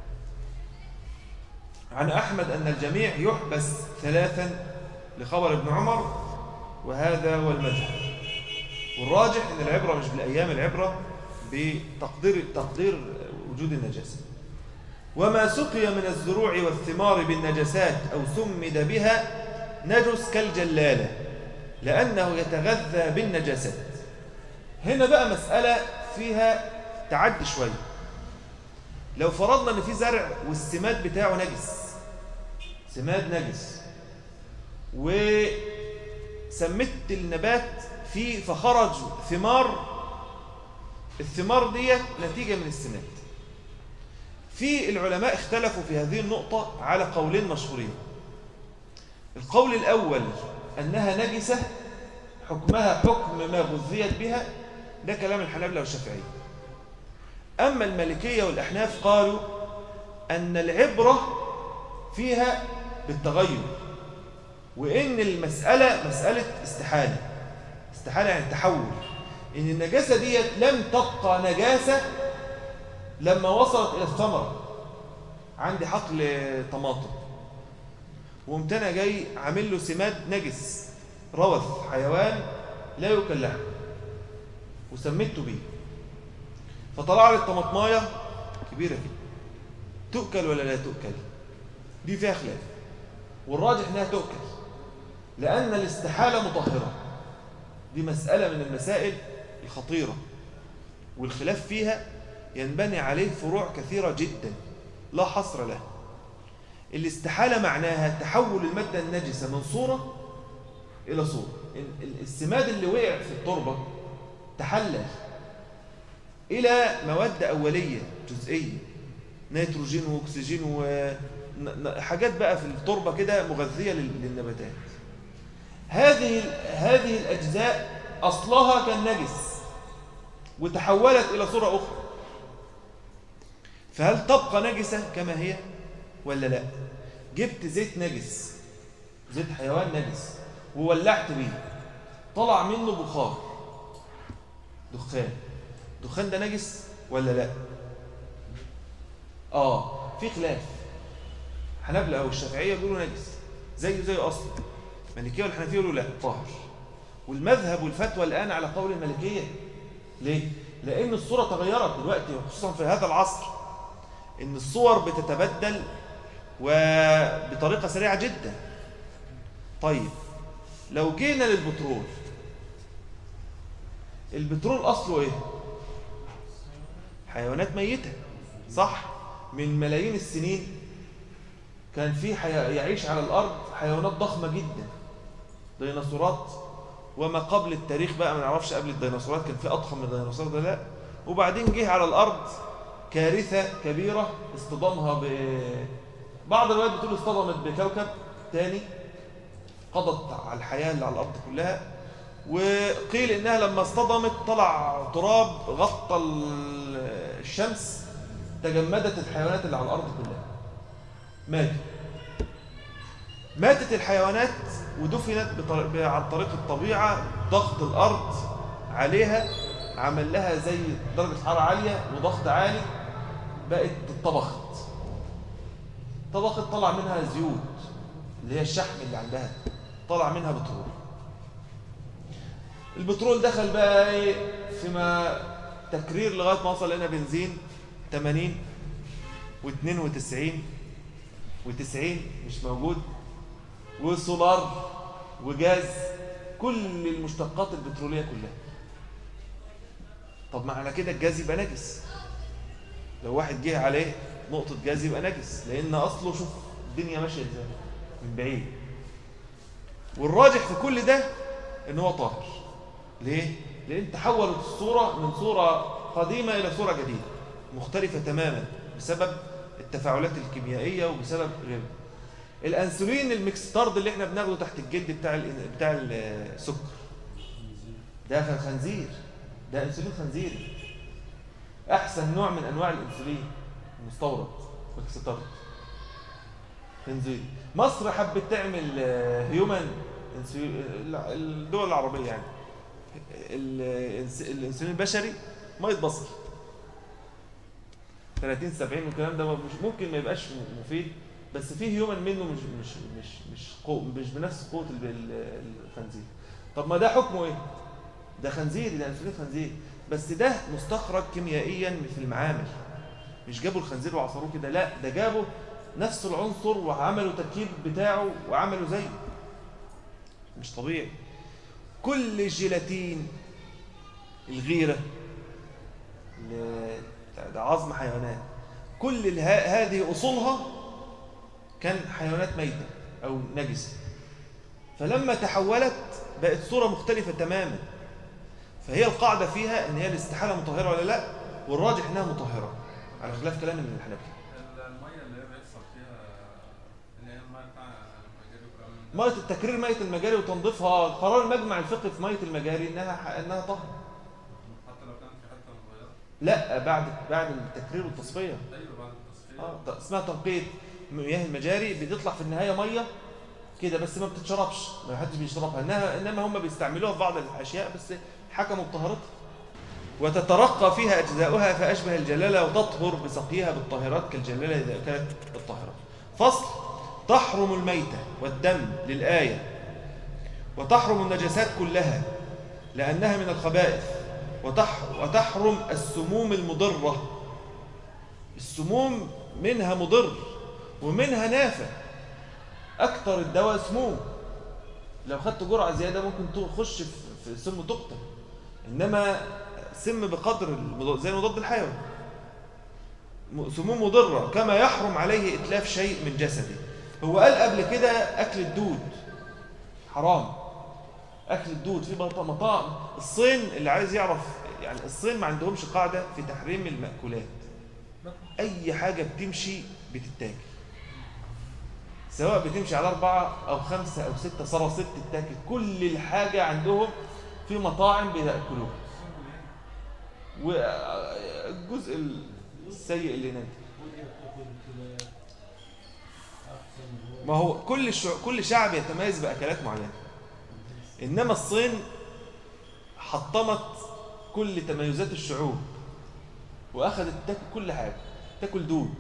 عن احمد ان الجميع يحبس ثلاثا لخبر ابن عمر وهذا هو المذهب والراجح ان العبره مش بالايام العبره بتقدير تقدير وجود النجاسه وما سقي من الزروع والثمار بالنجاسات او سمد بها نجس كالجلاله لانه يتغذى بالنجاسات هنا بقى مساله فيها تعدي شويه لو فرضنا ان في زرع والسماد بتاعه نجس سماد نجس و سمت النبات فيه فخرج ثمار الثمار دي نتيجة من السمات في العلماء اختلفوا في هذه النقطة على قولين مشهورين القول الأول أنها نجسة حكمها حكم ما غذيت بها ده كلام الحنابلة والشافعية أما المالكية والأحناف قالوا أن العبرة فيها بالتغير وإن المسألة مسألة استحالة استحالة يعني تحول إن النجاسة ديت لم تبقى نجاسة لما وصلت إلى الثمرة عندي حقل طماطم وقمت انا جاي عامل له سماد نجس روث حيوان لا يؤكل لحمه وسميته بيه فطلع لي الطماطمايه كبيره كده تؤكل ولا لا تؤكل دي فيها خلاف والراجح انها تؤكل لان الاستحاله مطهره دي مساله من المسائل الخطيره والخلاف فيها ينبني عليه فروع كثيره جدا لا حصر له الاستحالة معناها تحول المادة النجسة من صورة إلى صورة السماد اللي وقع في التربة تحلل إلى مواد أولية جزئية نيتروجين وأكسجين وحاجات بقى في التربة كده مغذية للنباتات هذه هذه الأجزاء أصلها كان نجس وتحولت إلى صورة أخرى فهل تبقى نجسة كما هي ولا لا جبت زيت نجس زيت حيوان نجس وولعت بيه طلع منه بخار دخان دخان ده نجس ولا لا اه في خلاف حنابلة او الشافعيه بيقولوا نجس زيه زي اصله المالكيه والحنفيه يقولوا لا طاهر والمذهب والفتوى الان على قول المالكيه ليه لان الصوره تغيرت دلوقتي وخصوصا في هذا العصر ان الصور بتتبدل وبطريقة سريعة جدا طيب لو جينا للبترول البترول أصله إيه؟ حيوانات ميتة صح؟ من ملايين السنين كان في حي... يعيش على الأرض حيوانات ضخمة جدا ديناصورات وما قبل التاريخ بقى ما نعرفش قبل الديناصورات كان في أضخم من الديناصورات ده لا وبعدين جه على الأرض كارثة كبيرة اصطدامها ب بعض الروايات بتقول اصطدمت بكوكب تاني قضت على الحياة اللي على الأرض كلها وقيل إنها لما اصطدمت طلع تراب غطى الشمس تجمدت الحيوانات اللي على الأرض كلها ماتوا ماتت الحيوانات ودفنت عن طريق الطبيعة ضغط الأرض عليها عمل لها زي درجة حرارة عالية وضغط عالي بقت اتطبخت طبقت طلع منها زيوت اللي هي الشحم اللي عندها طلع منها بترول البترول دخل بقى ايه فيما تكرير لغايه ما وصل لنا بنزين 80 و92 و90 مش موجود وسولار وجاز كل المشتقات البتروليه كلها طب معنى كده الجاز يبقى نجس لو واحد جه عليه نقطة جاز يبقى نجس لأن أصله شوف الدنيا ماشية ازاي من بعيد والراجح في كل ده إن هو طاهر ليه؟ لأن تحولت الصورة من صورة قديمة إلى صورة جديدة مختلفة تماما بسبب التفاعلات الكيميائية وبسبب غيره الأنسولين المكستارد اللي احنا بناخده تحت الجلد بتاع بتاع السكر ده خنزير ده انسولين خنزيري احسن نوع من انواع الانسولين مستورد اكستارد خنزير مصر حبت تعمل هيومن الدول العربيه يعني الانسولين البشري ميه بصل 30 70 والكلام ده مش ممكن ما يبقاش مفيد بس فيه هيومن منه مش مش مش مش قو مش بنفس قوه الخنزير طب ما ده حكمه ايه ده خنزير ده انسولين خنزير بس ده مستخرج كيميائيا في المعامل مش جابوا الخنزير وعصروه كده لا ده جابوا نفس العنصر وعملوا تركيب بتاعه وعملوا زيه مش طبيعي كل الجيلاتين الغيرة ده عظم حيوانات كل هذه أصولها كان حيوانات ميتة أو نجسة فلما تحولت بقت صورة مختلفة تماما فهي القاعدة فيها ان هي الاستحالة مطهرة ولا لا والراجح انها مطهرة على خلاف كلام من الحنفي الميه اللي هي بيحصل فيها اللي هي الميه بتاع لما يجيبوا كلام من ميه التكرير ميه المجاري وتنظيفها قرار المجمع الفقهي في ميه المجاري انها انها طهر حتى لو كان في حته متغيره لا بعد بعد التكرير والتصفيه ايوه بعد التصفيه اه ط- اسمها تنقية مياه المجاري بتطلع في النهاية مية كده بس ما بتتشربش ما حدش بيشربها انها انما هم بيستعملوها في بعض الاشياء بس حكموا بطهارتها وتترقى فيها اجزاؤها فاشبه الجلاله وتطهر بسقيها بالطاهرات كالجلاله اذا كانت الطاهرات فصل تحرم الميته والدم للايه وتحرم النجاسات كلها لانها من الخبائث وتح وتحرم السموم المضره السموم منها مضر ومنها نافع اكتر الدواء سموم لو خدت جرعه زياده ممكن تخش في في سم تقتل انما سم بقدر المض- زي المضاد الحيوي م- سموم مضره كما يحرم عليه اتلاف شيء من جسده هو قال قبل كده اكل الدود حرام اكل الدود في بط- مطاعم الصين اللي عايز يعرف يعني الصين ما عندهمش قاعده في تحريم المأكولات اي حاجه بتمشي بتتاكل سواء بتمشي على أربعة أو خمسة أو ستة صار ست تتاكل كل الحاجة عندهم في مطاعم بيأكلوها والجزء السيء اللي نادي ما هو كل الشع... كل شعب يتميز بأكلات معينة إنما الصين حطمت كل تميزات الشعوب وأخذت تاكل كل حاجة تاكل دود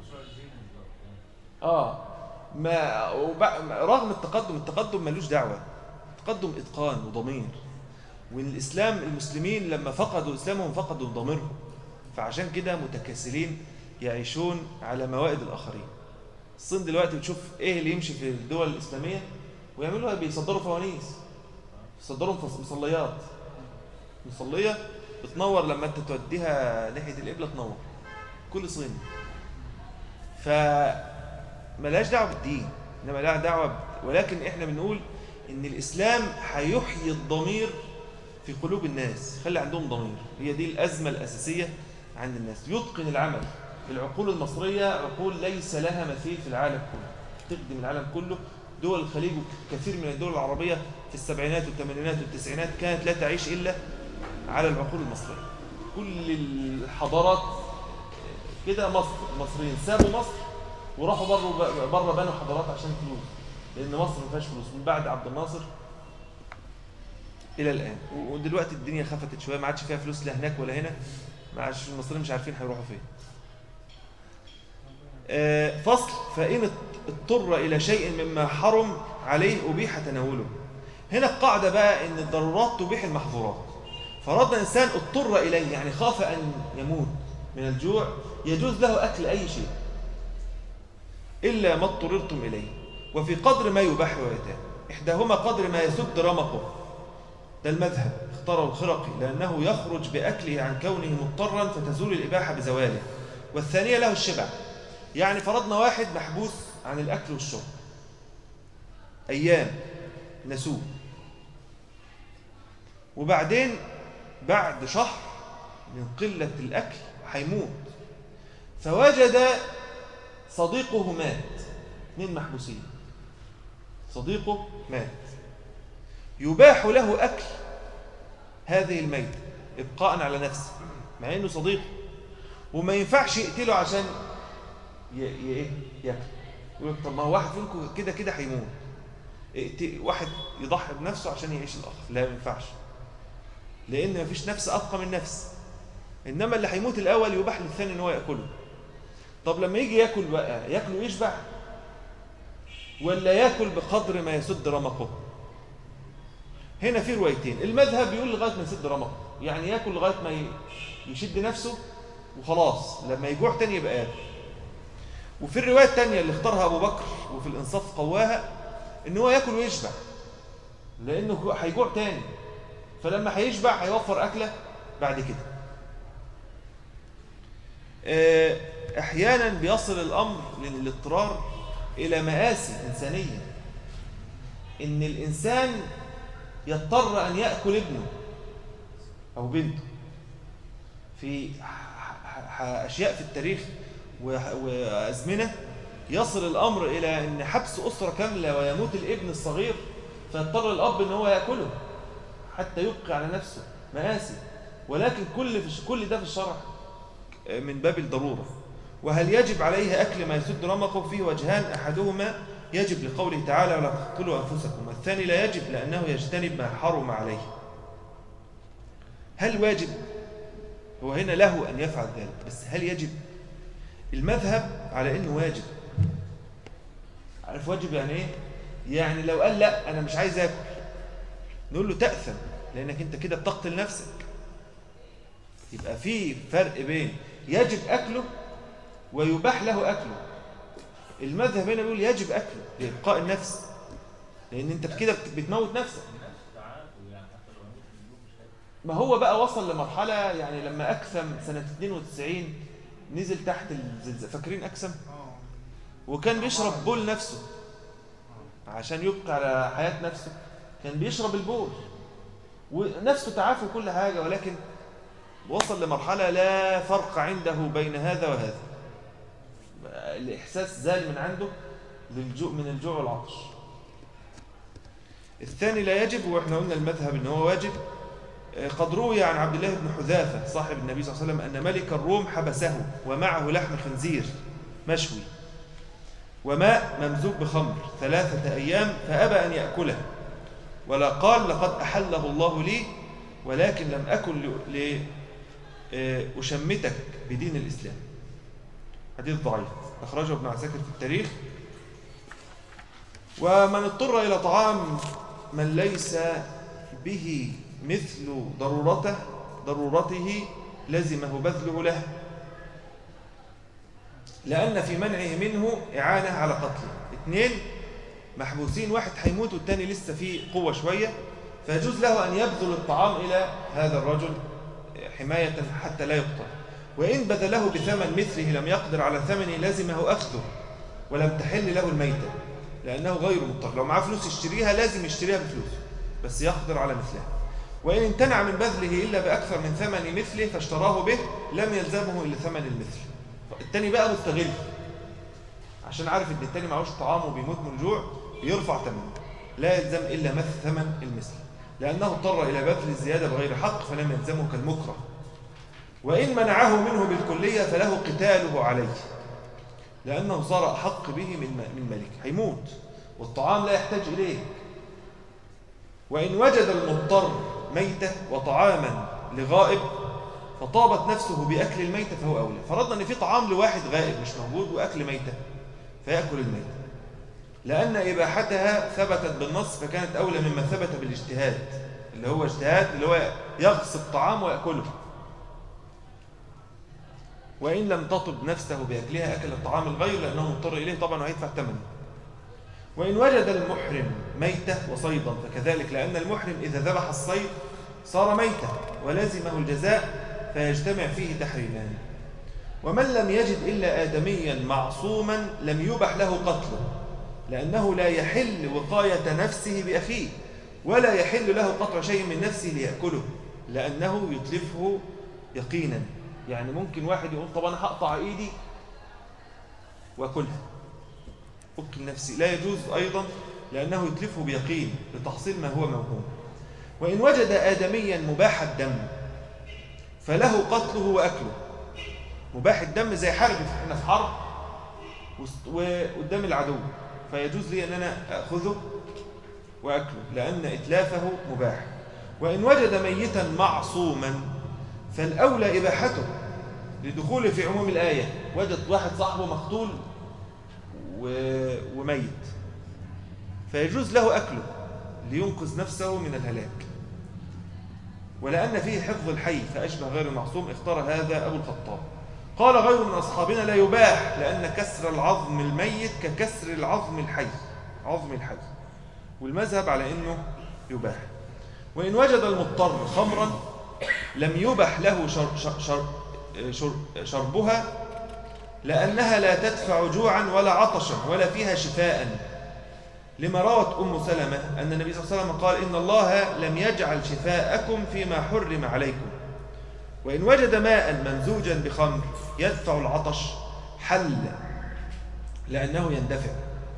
اه ما وب... رغم التقدم التقدم ملوش دعوه التقدم اتقان وضمير والاسلام المسلمين لما فقدوا اسلامهم فقدوا ضميرهم فعشان كده متكاسلين يعيشون على موائد الاخرين الصين دلوقتي بتشوف ايه اللي يمشي في الدول الاسلاميه ويعملوها بيصدروا فوانيس يصدروا مفص- مصليات مصليه بتنور لما انت توديها ناحيه القبله تنور كل صيني ف ملهاش دعوه بالدين انما لها دعوه ب... ولكن احنا بنقول ان الاسلام هيحيي الضمير في قلوب الناس خلي عندهم ضمير هي دي الازمه الاساسيه عند الناس يتقن العمل العقول المصريه عقول ليس لها مثيل في العالم كله تخدم العالم كله دول الخليج وكثير من الدول العربيه في السبعينات والثمانينات والتسعينات كانت لا تعيش الا على العقول المصريه كل الحضارات كده مصر المصريين سابوا مصر وراحوا بره بره بنوا حضارات عشان فلوس لان مصر ما فيهاش فلوس من بعد عبد الناصر الى الان و- ودلوقتي الدنيا خفتت شويه ما عادش فيها فلوس لا هناك ولا هنا ما عادش المصريين مش عارفين هيروحوا فين آه، فصل فإن اض- اضطر إلى شيء مما حرم عليه أبيح تناوله هنا القاعدة بقى إن الضرورات تبيح المحظورات فرضنا إنسان اضطر إليه يعني خاف أن يموت من الجوع يجوز له أكل أي شيء إلا ما اضطررتم إليه وفي قدر ما يباح ويتام إحداهما قدر ما يسد رمقه ده المذهب اختاره الخرقي لأنه يخرج بأكله عن كونه مضطرا فتزول الإباحة بزواله والثانية له الشبع يعني فرضنا واحد محبوس عن الأكل والشرب أيام نسوه وبعدين بعد شهر من قلة الأكل هيموت فوجد صديقه مات من محبوسين صديقه مات يباح له أكل هذه الميتة إبقاء على نفسه مع إنه صديقه وما ينفعش يقتله عشان ي- ي- إيه؟ ياكل يقول لك طب ما هو واحد فيكم كده كده هيموت اقت- واحد يضحي بنفسه عشان يعيش الآخر لا ما ينفعش لأن ما فيش نفس أبقى من نفس إنما اللي هيموت الأول يباح للثاني إن هو يأكله طب لما يجي ياكل بقى ياكل ويشبع ولا ياكل بقدر ما يسد رمقه هنا في روايتين المذهب بيقول لغايه ما يسد رمقه يعني ياكل لغايه ما ي- يشد نفسه وخلاص لما يجوع تاني يبقى ياكل وفي الروايه الثانيه اللي اختارها ابو بكر وفي الانصاف قواها ان هو ياكل ويشبع لانه هيجوع تاني فلما هيشبع هيوفر اكله بعد كده آه، احيانا بيصل الامر للاضطرار الى مآسي انسانيه ان الانسان يضطر ان ياكل ابنه او بنته في ح- ح- ح- اشياء في التاريخ و- وازمنه يصل الأمر إلى أن حبس أسرة كاملة ويموت الابن الصغير فيضطر الأب أن هو يأكله حتى يبقي على نفسه مآسي ولكن كل في كل ده في الشرع من باب الضرورة وهل يجب عليه أكل ما يسد رمقه فيه وجهان أحدهما يجب لقوله تعالى ولا تقتلوا أنفسكم والثاني لا يجب لأنه يجتنب ما حرم عليه هل واجب هو هنا له أن يفعل ذلك بس هل يجب المذهب على أنه واجب عارف واجب يعني إيه يعني لو قال لا أنا مش عايز أكل نقول له تأثم لأنك أنت كده بتقتل نفسك يبقى في فرق بين يجب أكله ويباح له أكله المذهب هنا بيقول يجب أكله لإبقاء النفس لأن أنت كده بتموت نفسك ما هو بقى وصل لمرحلة يعني لما أكثم سنة 92 نزل تحت الزلزال فاكرين أكثم؟ اه وكان بيشرب بول نفسه عشان يبقى على حياة نفسه كان بيشرب البول ونفسه تعافى كل حاجة ولكن وصل لمرحلة لا فرق عنده بين هذا وهذا الإحساس زال من عنده للجوع من الجوع والعطش الثاني لا يجب وإحنا قلنا المذهب إن هو واجب قد روي عن عبد الله بن حذافة صاحب النبي صلى الله عليه وسلم أن ملك الروم حبسه ومعه لحم خنزير مشوي وماء ممزوج بخمر ثلاثة أيام فأبى أن يأكله ولا قال لقد أحله الله لي ولكن لم أكن لأشمتك بدين الإسلام حديث ضعيف أخرجه ابن عساكر في التاريخ ومن اضطر إلى طعام من ليس به مثل ضرورته ضرورته لزمه بذله له لأن في منعه منه إعانة على قتله اثنين محبوسين واحد هيموت والتاني لسه فيه قوة شوية فيجوز له أن يبذل الطعام إلى هذا الرجل حماية حتى لا يقتل وإن بذله بثمن مثله لم يقدر على ثمنه لازمه أخذه ولم تحل له الميتة لأنه غير مضطر لو معاه فلوس يشتريها لازم يشتريها بفلوسه بس يقدر على مثلها وإن امتنع من بذله إلا بأكثر من ثمن مثله فاشتراه به لم يلزمه إلا ثمن المثل التاني بقى مستغل عشان عارف ان التاني معهوش طعام وبيموت من الجوع يرفع ثمنه لا يلزم إلا مثل ثمن المثل لأنه اضطر إلى بذل الزيادة بغير حق فلم يلزمه كالمكره وإن منعه منه بالكلية فله قتاله عليه لأنه صار أحق به من من ملك هيموت والطعام لا يحتاج إليه وإن وجد المضطر ميتة وطعاما لغائب فطابت نفسه بأكل الميتة فهو أولى فرضنا أن في طعام لواحد غائب مش موجود وأكل ميتة فيأكل الميتة لأن إباحتها ثبتت بالنص فكانت أولى مما ثبت بالاجتهاد اللي هو اجتهاد اللي هو يغصب طعام ويأكله وإن لم تطب نفسه بأكلها أكل الطعام الغير لأنه مضطر إليه طبعا وهيدفع ثمنه وإن وجد المحرم ميتة وصيدا فكذلك لأن المحرم إذا ذبح الصيد صار ميتة ولزمه الجزاء فيجتمع فيه تحريمان ومن لم يجد إلا آدميا معصوما لم يبح له قتله لأنه لا يحل وقاية نفسه بأخيه ولا يحل له قطع شيء من نفسه ليأكله لأنه يتلفه يقينا يعني ممكن واحد يقول طب أنا هقطع إيدي وأكلها أكل نفسي لا يجوز أيضا لأنه يتلفه بيقين لتحصيل ما هو موهوم وإن وجد آدميا مباح الدم فله قتله وأكله مباح الدم زي حرب احنا في حرب وقدام العدو فيجوز لي أن أنا أخذه وأكله لأن إتلافه مباح وإن وجد ميتا معصوما فالأولى إباحته لدخوله في عموم الآية وجد واحد صاحبه مقتول وميت فيجوز له أكله لينقذ نفسه من الهلاك ولأن فيه حفظ الحي فأشبه غير المعصوم اختار هذا أبو الخطاب قال غير من أصحابنا لا يباح لأن كسر العظم الميت ككسر العظم الحي عظم الحي والمذهب على أنه يباح وإن وجد المضطر خمرا لم يبح له شر شر شر شر شربها لأنها لا تدفع جوعا ولا عطشا ولا فيها شفاء لما روت أم سلمة أن النبي صلى الله عليه وسلم قال إن الله لم يجعل شفاءكم فيما حرم عليكم وإن وجد ماء ممزوجا بخمر يدفع العطش حل لأنه يندفع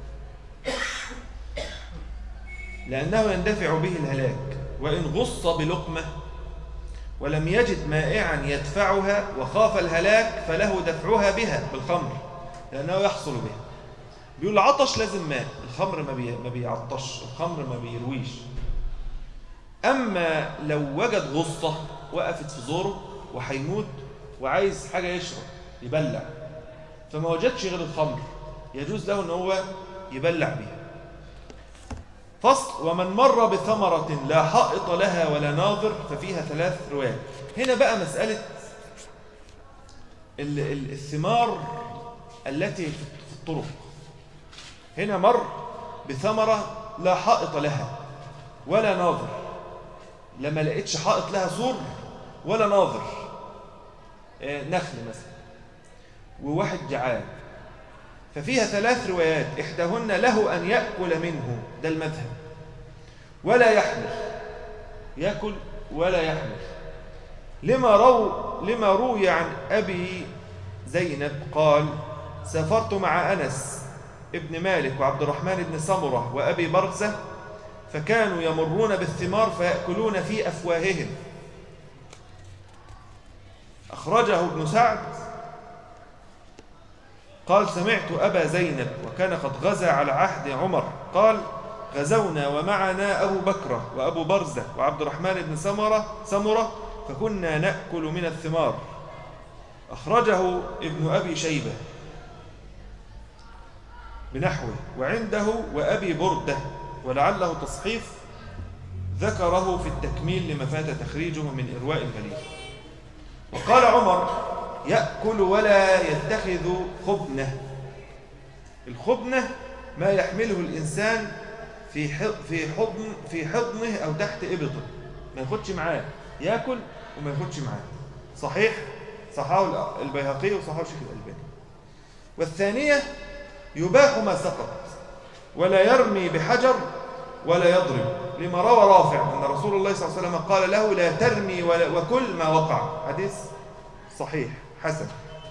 لأنه يندفع به الهلاك وإن غص بلقمة ولم يجد مائعا يدفعها وخاف الهلاك فله دفعها بها بالخمر لأنه يحصل بها بيقول العطش لازم ماء الخمر ما, بي... ما بيعطش الخمر ما بيرويش أما لو وجد غصة وقفت في زوره وهيموت وعايز حاجة يشرب يبلع فما وجدش غير الخمر يجوز له ان هو يبلع بها فصل ومن مر بثمرة لا حائط لها ولا ناظر ففيها ثلاث روايات هنا بقى مسألة ال- ال- الثمار التي في الطرق هنا مر بثمرة لا حائط لها ولا ناظر لما لقيتش حائط لها سور ولا ناظر آه، نخل مثلا وواحد جعان ففيها ثلاث روايات إحداهن له أن يأكل منه ده المذهب ولا يحمل يأكل ولا يحمل لما, رو لما روي عن أبي زينب قال سافرت مع أنس ابن مالك وعبد الرحمن بن سمرة وأبي برزة فكانوا يمرون بالثمار فيأكلون في أفواههم أخرجه ابن سعد قال سمعت أبا زينب وكان قد غزا على عهد عمر قال غزونا ومعنا أبو بكرة وأبو برزة وعبد الرحمن بن سمرة, سمرة فكنا نأكل من الثمار أخرجه ابن أبي شيبة بنحوه وعنده وأبي بردة ولعله تصحيف ذكره في التكميل لما فات تخريجه من إرواء الغليل وقال عمر يأكل ولا يتخذ خبنة الخبنة ما يحمله الإنسان في في حضن في حضنه أو تحت إبطه ما ياخدش معاه يأكل وما ياخدش معاه صحيح صححه البيهقي وصححه الشيخ الألباني والثانية يباح ما سقط ولا يرمي بحجر ولا يضرب لما روى رافع أن رسول الله صلى الله عليه وسلم قال له لا ترمي ولا وكل ما وقع حديث صحيح حسن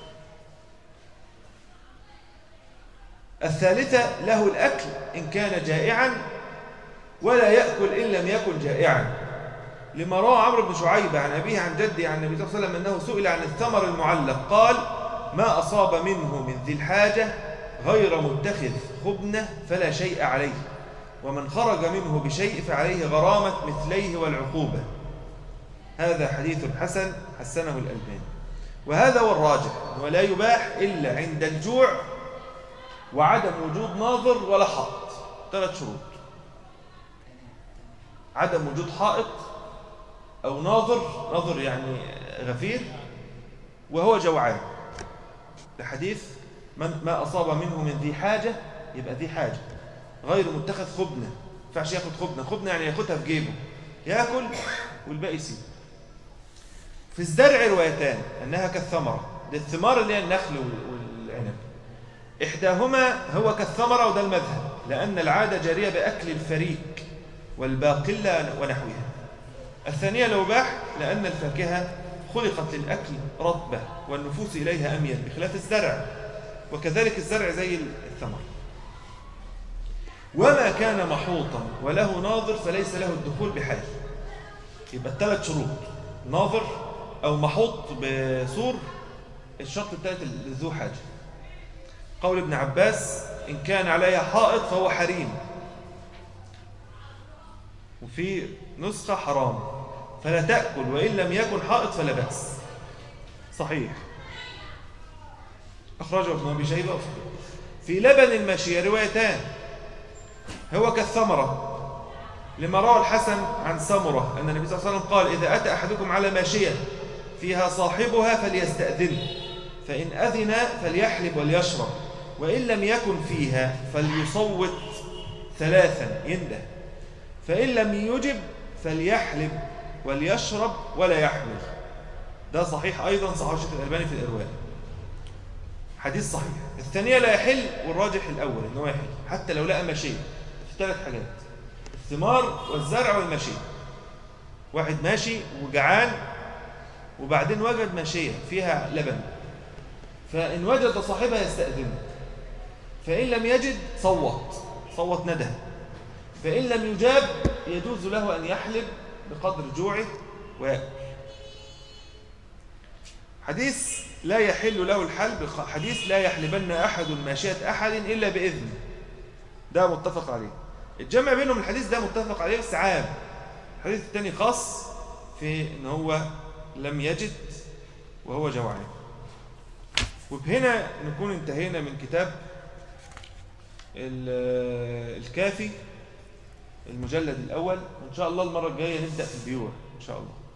الثالثة له الأكل إن كان جائعا ولا يأكل إن لم يكن جائعا لما روى عمرو بن شعيب عن أبيه عن جده عن النبي صلى الله عليه وسلم أنه سئل عن الثمر المعلق قال ما أصاب منه من ذي الحاجة غير متخذ خبنة فلا شيء عليه ومن خرج منه بشيء فعليه غرامة مثليه والعقوبة هذا حديث حسن حسنه الألباني وهذا هو الراجح ولا يباح إلا عند الجوع وعدم وجود ناظر ولا حائط ثلاث شروط عدم وجود حائط أو ناظر ناظر يعني غفير وهو جوعان الحديث من ما أصاب منه من ذي حاجة يبقى ذي حاجة غير متخذ خبنة ما ينفعش ياخد خبنة خبنة يعني ياخدها في جيبه ياكل والباقي يسيب في الزرع روايتان أنها كالثمرة دي الثمار اللي هي النخل والعنب إحداهما هو كالثمرة وده المذهب لأن العادة جارية بأكل الفريك والباقلة ونحوها الثانية لو باح لأن الفاكهة خلقت للأكل رطبة والنفوس إليها أميل بخلاف الزرع وكذلك الزرع زي الثمر وما كان محوطا وله ناظر فليس له الدخول بحال يبقى الثلاث شروط ناظر أو محوط بسور الشرط الثالث ذو حاجة قول ابن عباس إن كان عليها حائط فهو حريم وفي نسخة حرام فلا تأكل وإن لم يكن حائط فلا بأس صحيح أخرجه ابن أبي شيبة في لبن الماشية روايتان هو كالثمرة لما روى الحسن عن سمرة أن النبي صلى الله عليه وسلم قال إذا أتى أحدكم على ماشية فيها صاحبها فليستأذن فإن أذن فليحلب وليشرب وإن لم يكن فيها فليصوت ثلاثا ينده فإن لم يجب فليحلب وليشرب ولا يحمل ده صحيح أيضا صحيح الشيخ الألباني في الإرواء حديث صحيح الثانية لا يحل والراجح الأول إنه يحل حتى لو لقى ماشية في ثلاث حاجات الثمار والزرع والماشية واحد ماشي وجعان وبعدين وجد ماشية فيها لبن فإن وجد صاحبها يستأذنه فإن لم يجد صوت صوت ندى فإن لم يجاب يجوز له أن يحلب بقدر جوعه ويأكل حديث لا يحل له الحلب حديث لا يحلبن أحد ماشية أحد إلا بإذن ده متفق عليه الجمع بينهم الحديث ده متفق عليه بس عام الحديث الثاني خاص في ان هو لم يجد وهو جوعان وبهنا نكون انتهينا من كتاب ال- الكافي المجلد الأول وإن شاء الله المرة الجاية نبدأ في البيوع إن شاء الله